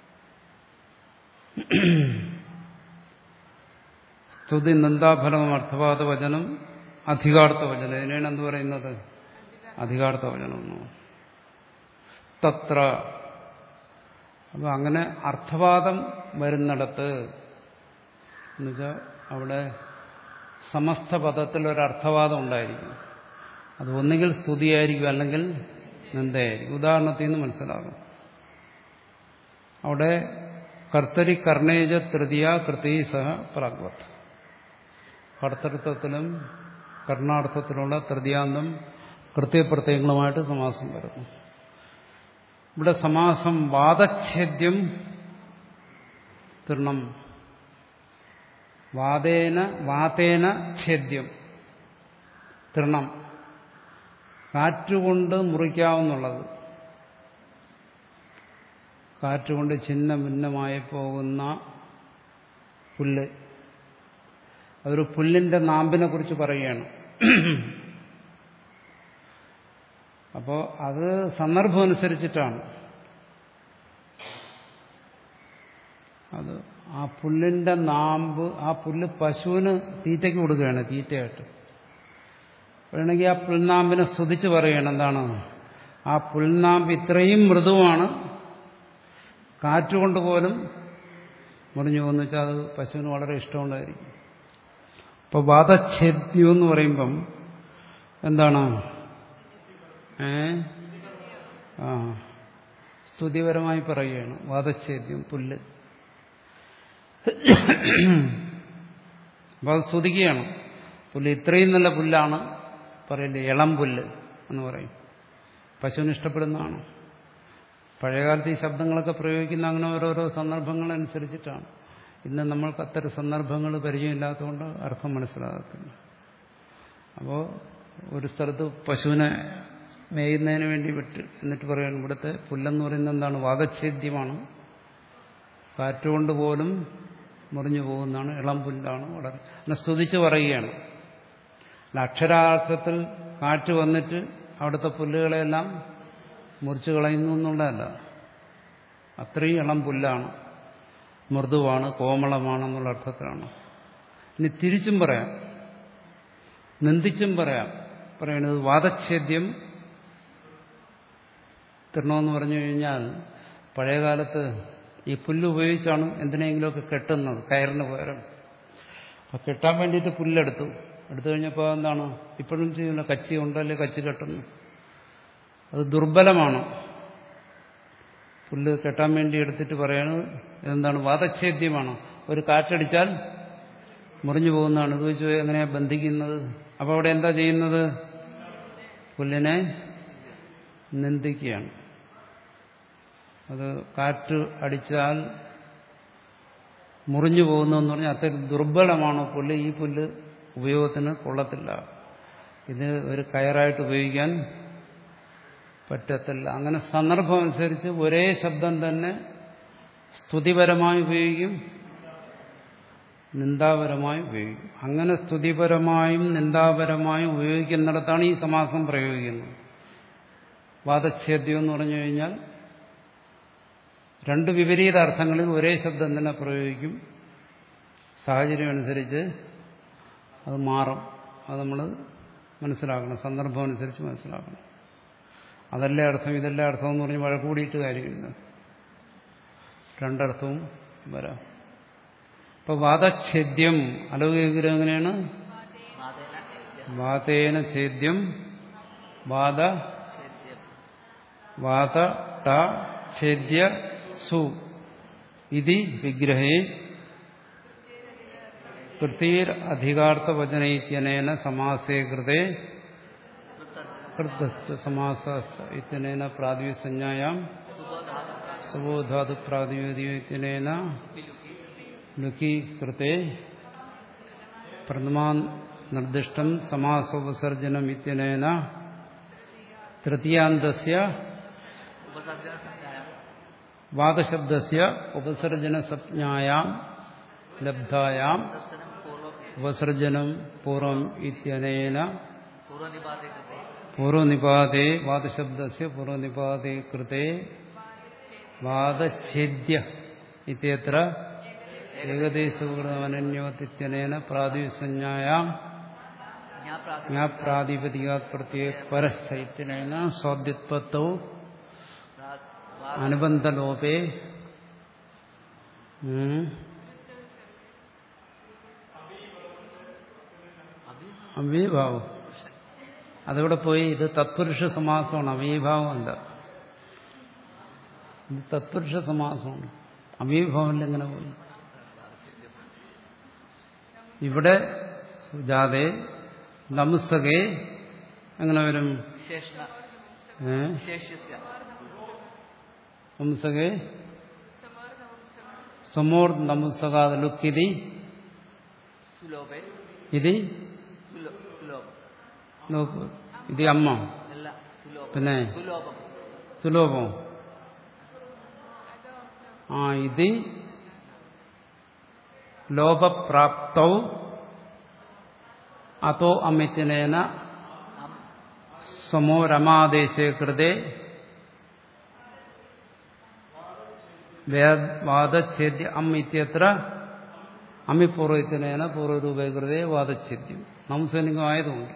സ്തുതി നിന്ദാഫലം അർത്ഥവാദ വചനം അധികാർത്ഥ വചനം ഇതിനാണ് എന്ത് പറയുന്നത് അധികാർത്ഥ വചനം എന്ന് പറയും. തത്ര അപ്പൊ അങ്ങനെ അർത്ഥവാദം വരുന്നിടത്ത് എന്നുവെച്ചാൽ അവിടെ സമസ്ത പദത്തിൽ ഒരു അർത്ഥവാദം ഉണ്ടായിരിക്കും അത് ഒന്നുകിൽ സ്തുതിയായിരിക്കും അല്ലെങ്കിൽ നിന്ദയായിരിക്കും ഉദാഹരണത്തിൽ നിന്ന് മനസ്സിലാകും അവിടെ കർത്തരി കർണേജ തൃതീയ കൃതി സഹ പ്രാഗ്വത് കർത്തൃത്വത്തിലും കർണാർത്ഥത്തിലുള്ള തൃതീയാന്തം കൃത്യപ്രത്യയങ്ങളുമായിട്ട് സമാസം വരുന്നു ഇവിടെ സമാസം വാദച്ഛേദ്യം തൃണം വാദേന വാതേന ഛേദ്യം തൃണം കാറ്റുകൊണ്ട് മുറിക്കാവുന്നുള്ളത് കാറ്റുകൊണ്ട് ഛിന്ന ഭിന്നമായി പോകുന്ന പുല്ല് അതൊരു പുല്ലിന്റെ നാമ്പിനെ കുറിച്ച് പറയുകയാണ് അപ്പോൾ അത് സന്ദർഭം അനുസരിച്ചിട്ടാണ് അത് ആ പുല്ലിന്റെ നാമ്പ് ആ പുല്ല് പശുവിന് തീറ്റയ്ക്ക് കൊടുക്കുകയാണ് തീറ്റയായിട്ട് വേണമെങ്കിൽ ആ പുൽനാമ്പിനെ സ്തുതിച്ച് പറയണം എന്താണ് ആ പുൽനാമ്പ് ഇത്രയും മൃദുവാണ് കാറ്റുകൊണ്ട് പോലും മുറിഞ്ഞു പോകുന്ന വെച്ചാൽ അത് പശുവിന് വളരെ ഇഷ്ടമുണ്ടായിരിക്കും അപ്പോൾ വാദഛേദ്യം എന്ന് പറയുമ്പം എന്താണ് ഏ ആ സ്തുതിപരമായി പറയുകയാണ് വാദഛേദ്യം പുല്ല് അപ്പോൾ അത് സ്തുതിക്കുകയാണ് പുല്ല് ഇത്രയും നല്ല പുല്ലാണ് പറയില്ലേ ഇളം പുല്ല് എന്ന് പറയും പശുവിന് ഇഷ്ടപ്പെടുന്നതാണ് പഴയകാലത്ത് ഈ ശബ്ദങ്ങളൊക്കെ പ്രയോഗിക്കുന്ന അങ്ങനെ ഓരോരോ സന്ദർഭങ്ങളനുസരിച്ചിട്ടാണ് ഇന്ന് നമ്മൾക്ക് അത്തരം സന്ദർഭങ്ങൾ പരിചയമില്ലാത്തതുകൊണ്ട് അർത്ഥം മനസ്സിലാകത്തില്ല അപ്പോൾ ഒരു സ്ഥലത്ത് പശുവിനെ മേയുന്നതിന് വേണ്ടി വിട്ട് എന്നിട്ട് പറയുകയാണ് ഇവിടുത്തെ പുല്ലെന്ന് പറയുന്നത് എന്താണ് വാദഛേദ്യമാണ് കാറ്റുകൊണ്ട് പോലും മുറിഞ്ഞു പോകുന്നതാണ് ഇളം പുല്ലാണ് വളരെ അങ്ങനെ സ്തുതിച്ച് പറയുകയാണ് അല്ല അക്ഷരാർത്ഥത്തിൽ കാറ്റ് വന്നിട്ട് അവിടുത്തെ പുല്ലുകളെല്ലാം മുറിച്ച് കളയുന്നു എന്നുള്ളതല്ല അത്രയും ഇളം പുല്ലാണ് മൃദുവാണ് കോമളമാണെന്നുള്ള അർത്ഥത്തിലാണ് ഇനി തിരിച്ചും പറയാം നിന്ദിച്ചും പറയാം പറയുന്നത് വാദച്ഛേദ്യം തരണമെന്ന് പറഞ്ഞു കഴിഞ്ഞാൽ പഴയകാലത്ത് ഈ പുല്ല് ഉപയോഗിച്ചാണ് എന്തിനെങ്കിലുമൊക്കെ കെട്ടുന്നത് കയറിന് പകരം അപ്പം കെട്ടാൻ വേണ്ടിയിട്ട് പുല്ലെടുത്തു എടുത്തു കഴിഞ്ഞപ്പോൾ എന്താണ് ഇപ്പോഴും ചെയ്യുന്ന കച്ചി ഉണ്ടല്ലേ കച്ചി കെട്ടുന്നു അത് ദുർബലമാണ് പുല്ല് കെട്ടാൻ വേണ്ടി എടുത്തിട്ട് പറയാണ് ഇതെന്താണ് വാതച്ഛേദ്യമാണോ ഒരു കാറ്റടിച്ചാൽ മുറിഞ്ഞു പോകുന്നതാണ് ഇത് വെച്ച് എങ്ങനെയാ ബന്ധിക്കുന്നത് അപ്പോൾ അവിടെ എന്താ ചെയ്യുന്നത് പുല്ലിനെ നിന്ദിക്കുകയാണ് അത് കാറ്റ് അടിച്ചാൽ മുറിഞ്ഞു പോകുന്നു എന്ന് പറഞ്ഞാൽ അത്രയും ദുർബലമാണോ പുല്ല് ഈ പുല്ല് ഉപയോഗത്തിന് കൊള്ളത്തില്ല ഇത് ഒരു കയറായിട്ട് ഉപയോഗിക്കാൻ പറ്റത്തില്ല അങ്ങനെ സന്ദർഭം അനുസരിച്ച് ഒരേ ശബ്ദം തന്നെ സ്തുതിപരമായി ഉപയോഗിക്കും നിന്ദാപരമായി ഉപയോഗിക്കും അങ്ങനെ സ്തുതിപരമായും നിന്ദാപരമായും ഉപയോഗിക്കുന്നിടത്താണ് ഈ സമാസം പ്രയോഗിക്കുന്നത് വാദച്ഛേദ്യം എന്ന് പറഞ്ഞു കഴിഞ്ഞാൽ രണ്ട് വിപരീത അർത്ഥങ്ങളിൽ ഒരേ ശബ്ദം തന്നെ പ്രയോഗിക്കും സാഹചര്യം അനുസരിച്ച് അത് മാറും അത് നമ്മൾ മനസ്സിലാക്കണം സന്ദർഭം അനുസരിച്ച് മനസ്സിലാക്കണം അതല്ലേ അർത്ഥം ഇതല്ലേ അർത്ഥം എന്ന് പറഞ്ഞ് വഴക്കൂടിയിട്ട് കാര്യമില്ല രണ്ടർത്ഥവും വരാം ഇപ്പൊ വാദഛേദ്യം അലൗകികം എങ്ങനെയാണ് വാദേന വാതേന ഛേദ്യം വാദ ഛേദ്യം വാത ട ഛേദ്യ സു ഇതി വിഗ്രഹേ കൃതീർ അധികാർത്ഥവചനൈത്യനേന സമാസേ കൃതേ കൃതസ്ഥ സമാസ ഇത്യനേന പ്രാതിസഞ്ജായാം സുബോധാനം സുബോധാതു പ്രാതിപതികത്തിനേന ലുക്കി കൃതേ പ്രഥമാ നിർദ്ദിഷ്ടം സമാസോപസർജനം ഇത്യനേന തൃതീയാന്തസ്യ ഉപസർജന സംജ്ഞായം വാദശബ്ദസ്യ ഉപസർജനസജ്ഞായാം ലബ്ധായാം ദർശനം പൂർവം ഉപസർജനം പൂർവം ഇത്യനേന പൂർവനിപാതേ കൃതേ പൂർവനിപാതേ വാദശബ്ദസ്യ പൂർവനിപാതേ കൃതേ വാദഛേദ്യ ഇത്യത്ര ഏകദേശമനന്യോത്തിത്യനേന പ്രാതിസഞ്ജായാം ജ്ഞാപ്രാതി ജ്ഞാപ്രാതിപതികാത് പ്രത്യേക പരശൈത്യനേന സ്വാദ്യത്വത്തോ പ്രാ- വാ- അനുബന്ധലോപേ ഉം, അവ്യഭാവം അതിവിടെ പോയി ഇത് തത്പുരുഷ സമാസമാണ് അവ്യഭാവം അല്ല ഇത് തത്പുരുഷ സമാസമാണ് അവ്യഭാവമില്ല എങ്ങനെ പോയി ഇവിടെ സുജാതെ നമുസ്തകേ എങ്ങനെ വരും വിശേഷണ ഏ വിശേഷ്യസ്യ നമുസ്തകേ സമോർ നമുസ്തകാത് ലുക്കിതി സുലോഭേ ഇത് സുലോ സുലോഭം നോക്കൂ ഇത് അമ്മ അല്ല സുലോഭം പിന്നെ സുലോഭം സുലോഭം ആ ഇത് ലോപപ്രാപ്തൗ അതോ അമിത്തിനേന അം സമോ രമാദേശേ കൃതേ വാദഛേദ്യ അം ഇത്യത്ര അമിപൂർവത്തിനേന പൂർവ്വരൂപേ കൃതേ വാദഛേദ്യം നംസനികമായതുകൊണ്ട്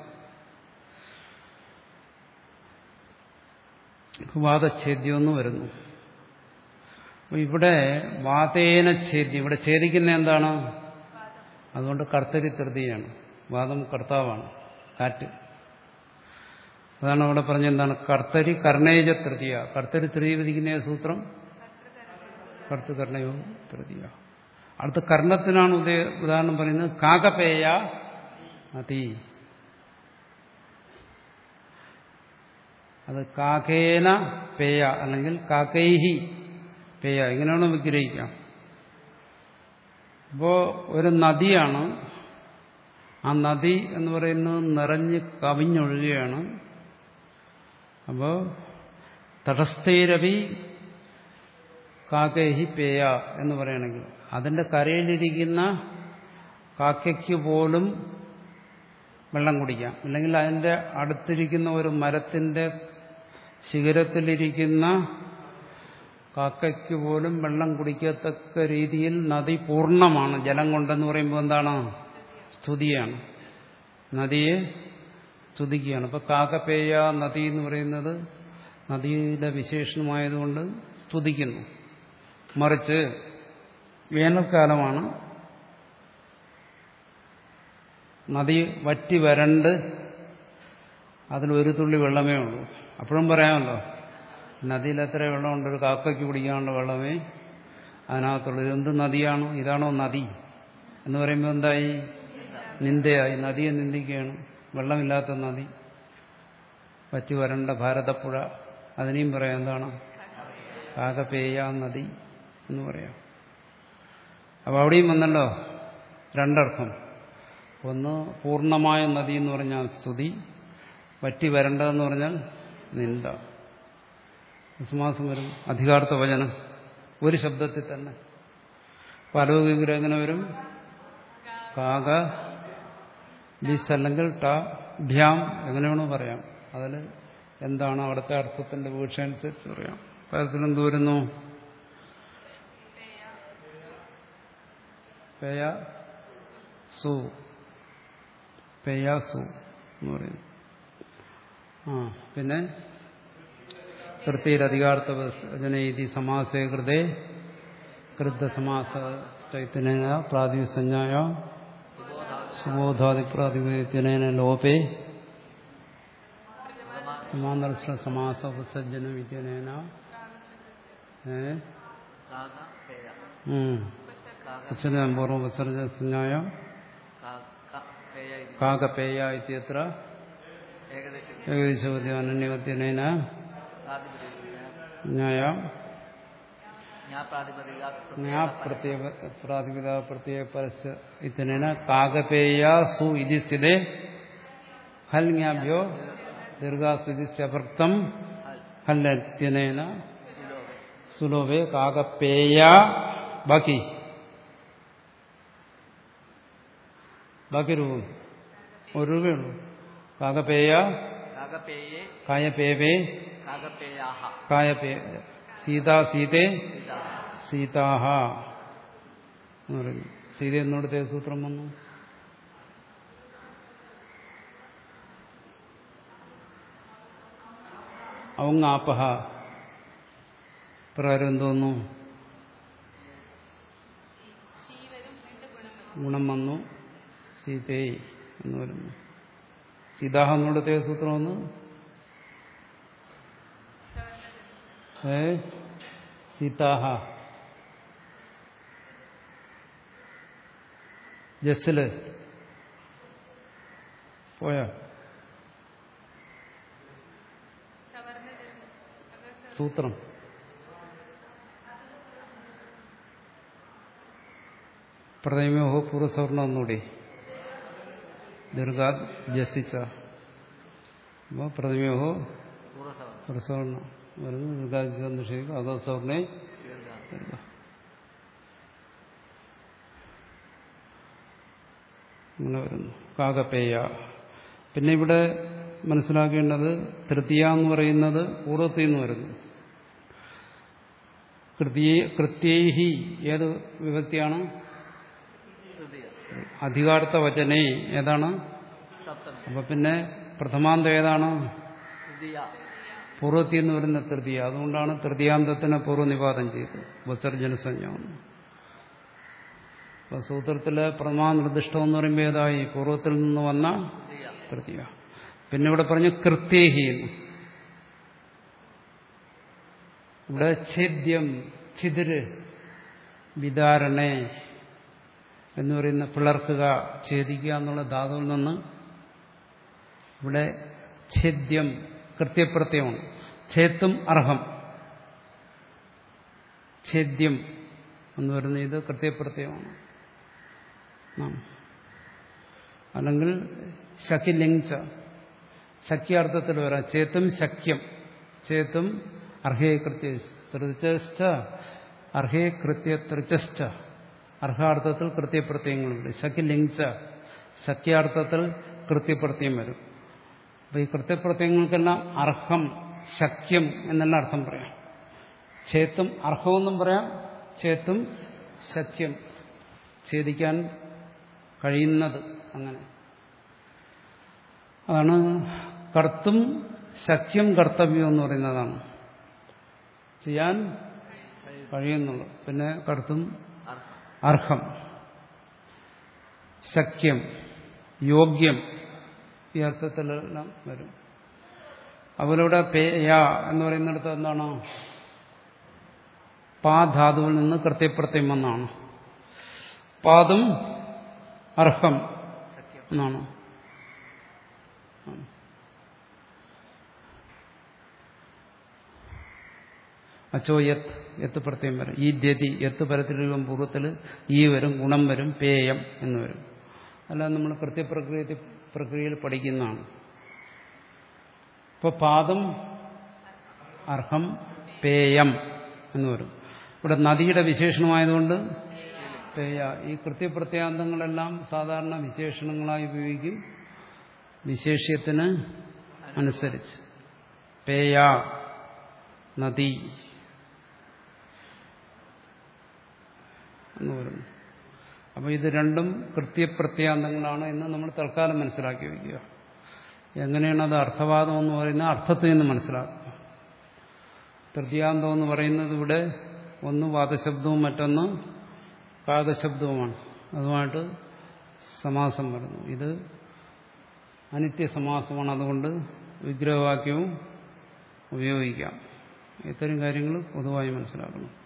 വാദഛേദ്യം എന്ന് വരുന്നു അപ്പൊ ഇവിടെ വാതേന ഛേദ്യം ഇവിടെ ഛേദിക്കുന്ന എന്താണ് അതുകൊണ്ട് കർത്തരി തൃതീയാണ് വാദം കർത്താവാണ് കാറ്റ് അതാണ് അവിടെ പറഞ്ഞ എന്താണ് കർത്തരി കർണേജ തൃതീയ കർത്തരി തൃതീയ വിധിക്കുന്ന സൂത്രം കർത്തകർണയോ തൃതീയ അടുത്ത കർണത്തിനാണ് ഉദയ ഉദാഹരണം പറയുന്നത് കാകപേയ അതി അത് കാകേന പേയ അല്ലെങ്കിൽ കാക്കൈഹി പേയ ഇങ്ങനെയാണോ വിഗ്രഹിക്കാം അപ്പോ ഒരു നദിയാണ് ആ നദി എന്ന് പറയുന്നത് നിറഞ്ഞ് കവിഞ്ഞൊഴുകുകയാണ് അപ്പോ തടസ്ഥൈരവി കാക്കൈഹി പേയ എന്ന് പറയണമെങ്കിൽ അതിന്റെ കരയിലിരിക്കുന്ന കാക്കയ്ക്ക് പോലും വെള്ളം കുടിക്കാം അല്ലെങ്കിൽ അതിന്റെ അടുത്തിരിക്കുന്ന ഒരു മരത്തിന്റെ ശിഖരത്തിലിരിക്കുന്ന കാക്കയ്ക്ക് പോലും വെള്ളം കുടിക്കത്തക്ക രീതിയിൽ നദി പൂർണ്ണമാണ് ജലം കൊണ്ടെന്ന് പറയുമ്പോൾ എന്താണ് സ്തുതിയാണ് നദിയെ സ്തുതിക്കുകയാണ് അപ്പൊ കാക്കപ്പേയ നദി എന്ന് പറയുന്നത് നദിയുടെ വിശേഷണമായതുകൊണ്ട് സ്തുതിക്കുന്നു മറിച്ച് വേനൽക്കാലമാണ് നദി വറ്റി വരണ്ട് അതിൽ ഒരു തുള്ളി വെള്ളമേ ഉള്ളൂ അപ്പോഴും പറയാമല്ലോ നദിയിൽ എത്ര വെള്ളമുണ്ട് ഒരു കാക്കയ്ക്ക് കുടിക്കാനുള്ള വെള്ളമേ അതിനകത്തുള്ളൂ ഇതെന്ത് നദിയാണോ ഇതാണോ നദി എന്ന് പറയുമ്പോൾ എന്തായി നിന്ദയായി നദിയെ നിന്ദിക്കുകയാണ് വെള്ളമില്ലാത്ത നദി പറ്റി വരണ്ട ഭാരതപ്പുഴ അതിനെയും പറയാം എന്താണ് കാകപേയ നദി എന്ന് പറയാം അപ്പോൾ അവിടെയും വന്നല്ലോ രണ്ടർത്ഥം ഒന്ന് പൂർണ്ണമായ നദി എന്ന് പറഞ്ഞാൽ സ്തുതി വറ്റി വരണ്ടതെന്ന് പറഞ്ഞാൽ നിന്ദ സമാസം വരും അധികാർത്ഥ വചനം ഒരു ശബ്ദത്തിൽ തന്നെ പലവിഗ്രഹം എങ്ങനെ വരും കാക ബിസ് അല്ലെങ്കിൽ ട ഭ്യാം എങ്ങനെ വേണോ പറയാം അതിൽ എന്താണ് അവിടുത്തെ അർത്ഥത്തിന്റെ വീക്ഷ അനുസരിച്ച് പറയാം കാര്യത്തിൽ എന്ത് വരുന്നു പേയ സു പേയ സു എന്ന് പറയുന്നു ആ പിന്നെ കൃത്യരധികാർത്ഥ ജനീതി സമാസേ കൃതേ കൃദ്ധസമാസ ചൈതന്യ പ്രാതിസഞ്ജായ സുബോധാദി പ്രാതിപത്യനേന ലോപേ സമാന്തരശ്ര സമാസ ഉപസജ്ജന വിദ്യനേന ഏ കാക പേയ ഉം. കാക വിസർജനം പൂർവ്വ വിസർജനസഞ്ജായ കാക പേയ ഇതി കാകപേയ ഇത്യത്ര ഏകദേശം ഏകദേശവതി അനന്യവത്യനേന പ്രാതിപതിക ന്യായ ഞാൻ പ്രാതിപതിക ജ്ഞാ പ്രത്യേക പ്രാതിപദ പ്രത്യേക പരസ്യ ഇത്യനേന കാകപേയ സു ഇതി സ്ഥിതേ ഹൽ ജ്ഞാഭ്യോ ദീർഘാസുതിസ്യഭക്തം ഹല്ലത്യനേന സുലോഭേ കാകപേയ ബാക്കി ബാക്കി രൂപം ഒരു രൂപയുള്ളൂ കാകപേയ കാകപേയെ കായപേവേ കാകപേയാഹ കായപേ സീതാ സീതേ ഇതാ സീതാഹ എന്ന് പറയുന്നു സീത എന്നോടത്തെ സൂത്രം വന്നു ഔങ്ങാപ്പഹ പ്രകാരം എന്തോന്നു ഗുണം വന്നു സീതേ എന്ന് വരുന്നു സീതാഹ എന്നോടത്തെ സൂത്രം വന്നു ഏ സീതാഹ ജസ്സില് പോയോ സൂത്രം പ്രഥമയോഹോ പൂർവ്വസവർണം ഒന്നുകൂടി ദീർഘാ ജസിച്ച അപ്പോൾ പ്രഥമയോഹോ പൂർവ്വസവർണം പൂർവ്വസവർണം വരുന്നു ദീർഘാജിച്ച നിഷേധിക്കും അഗോസവർണേ ദീർഘ അങ്ങനെ വരുന്നു കാകപേയ പിന്നെ ഇവിടെ മനസ്സിലാക്കേണ്ടത് തൃതീയ എന്ന് പറയുന്നത് പൂർവ്വത്തിൽ നിന്ന് വരുന്നു കൃത്യേ കൃത്യേഹി ഏത് വിഭക്തിയാണ് തൃതീയ അധികാർത്ഥ വചനേ ഏതാണ് സപ്തമി അപ്പൊ പിന്നെ പ്രഥമാന്തം ഏതാണ് തൃതീയ പൂർവ്വത്തിൽ നിന്ന് വരുന്ന തൃതീയ അതുകൊണ്ടാണ് തൃതീയാന്തത്തിനെ പൂർവ്വനിപാതം ചെയ്തത് വത്സർജനസഞ്ജ അപ്പൊ സൂത്രത്തിലെ പ്രഥമാനിർദ്ദിഷ്ടം എന്ന് പറയുമ്പോൾ ഏതായി പൂർവ്വത്തിൽ നിന്ന് വന്ന തൃതീയ തൃതീയ പിന്നെ ഇവിടെ പറഞ്ഞു കൃത്യേഹി എന്ന്. ഇവിടെ ഛേദ്യം ഛിതിര് വിതാരണേ എന്ന് പറയുന്ന പിളർക്കുക ഛേദിക്കുക എന്നുള്ള ധാതുവിൽ നിന്ന് ഇവിടെ ഛേദ്യം കൃത്യപ്രത്യമാണ് ഛേത്തും അർഹം ഛേദ്യം എന്ന് പറയുന്ന ഇത് കൃത്യപ്രത്യമാണ് ആ. അല്ലെങ്കിൽ ശക്കിലിംഗ ശക്യാർത്ഥത്തിൽ വരാം ചേത്തും ശക്യം ചേത്തും അർഹേ കൃത്യ തൃച്ച അർഹേ കൃത്യ തൃച്ച അർഹാർത്ഥത്തിൽ കൃത്യപ്രത്യങ്ങളുണ്ട് ശക്കിലിംഗ ശക്യാർത്ഥത്തിൽ കൃത്യപ്രത്യം വരും അപ്പൊ ഈ കൃത്യപ്രത്യങ്ങൾക്കെല്ലാം അർഹം ശക്യം എന്നെല്ലാം അർത്ഥം പറയാം ചേത്തും അർഹമെന്നും പറയാം ചേത്തും ശക്യം ഛേദിക്കാൻ കഴിയുന്നത് അങ്ങനെ അതാണ് കർത്തും ശക്യം കർത്തവ്യം എന്ന് പറയുന്നതാണ് ചെയ്യാൻ കഴിയുന്നുള്ളു പിന്നെ കർത്തും അർഹം അർഹം ശക്യം യോഗ്യം ഈ അർത്ഥത്തിലെല്ലാം വരും അതുപോലെ ഇവിടെ പേയ എന്ന് പറയുന്നിടത്ത് എന്താണ് പാ ധാതുവിൽ നിന്ന് കൃത്യപ്രത്യം എന്നാണ് പാദം അർഹം എന്നാണ് അച്ചോ യത്ത് എത്ത് പ്രത്യം വരും ഈ ദ്യതി എത്ത് പരത്തിലും പൂർവ്വത്തിൽ ഈ വരും ഗുണം വരും പേയം എന്ന് വരും അല്ലാതെ നമ്മൾ കൃത്യപ്രക്രിയ പ്രക്രിയയിൽ പഠിക്കുന്നതാണ് ഇപ്പോൾ പാദം അർഹം പേയം എന്ന് വരും ഇവിടെ നദിയുടെ വിശേഷണമായതുകൊണ്ട് പേയ ഈ കൃത്യപ്രത്യാന്തങ്ങളെല്ലാം സാധാരണ വിശേഷണങ്ങളായി ഉപയോഗിക്കും വിശേഷ്യത്തിന് അനുസരിച്ച് പേയ നദി എന്ന് പറയുന്നു അപ്പോൾ ഇത് രണ്ടും കൃത്യപ്രത്യാന്തങ്ങളാണ് എന്ന് നമ്മൾ തൽക്കാലം മനസ്സിലാക്കി വയ്ക്കുക എങ്ങനെയാണ് അത് അർത്ഥവാദം എന്ന് പറയുന്നത് അർത്ഥത്തിൽ നിന്ന് മനസ്സിലാക്കുക തൃതീയാന്തം എന്ന് പറയുന്നത് ഇവിടെ ഒന്ന് വാദശബ്ദവും മറ്റൊന്ന് കാകശബ്ദവുമാണ് അതുമായിട്ട് സമാസം വരുന്നു ഇത് അനിത്യസമാസമാണ് അതുകൊണ്ട് വിഗ്രഹവാക്യവും ഉപയോഗിക്കാം ഇത്തരം കാര്യങ്ങൾ പൊതുവായി മനസ്സിലാക്കണം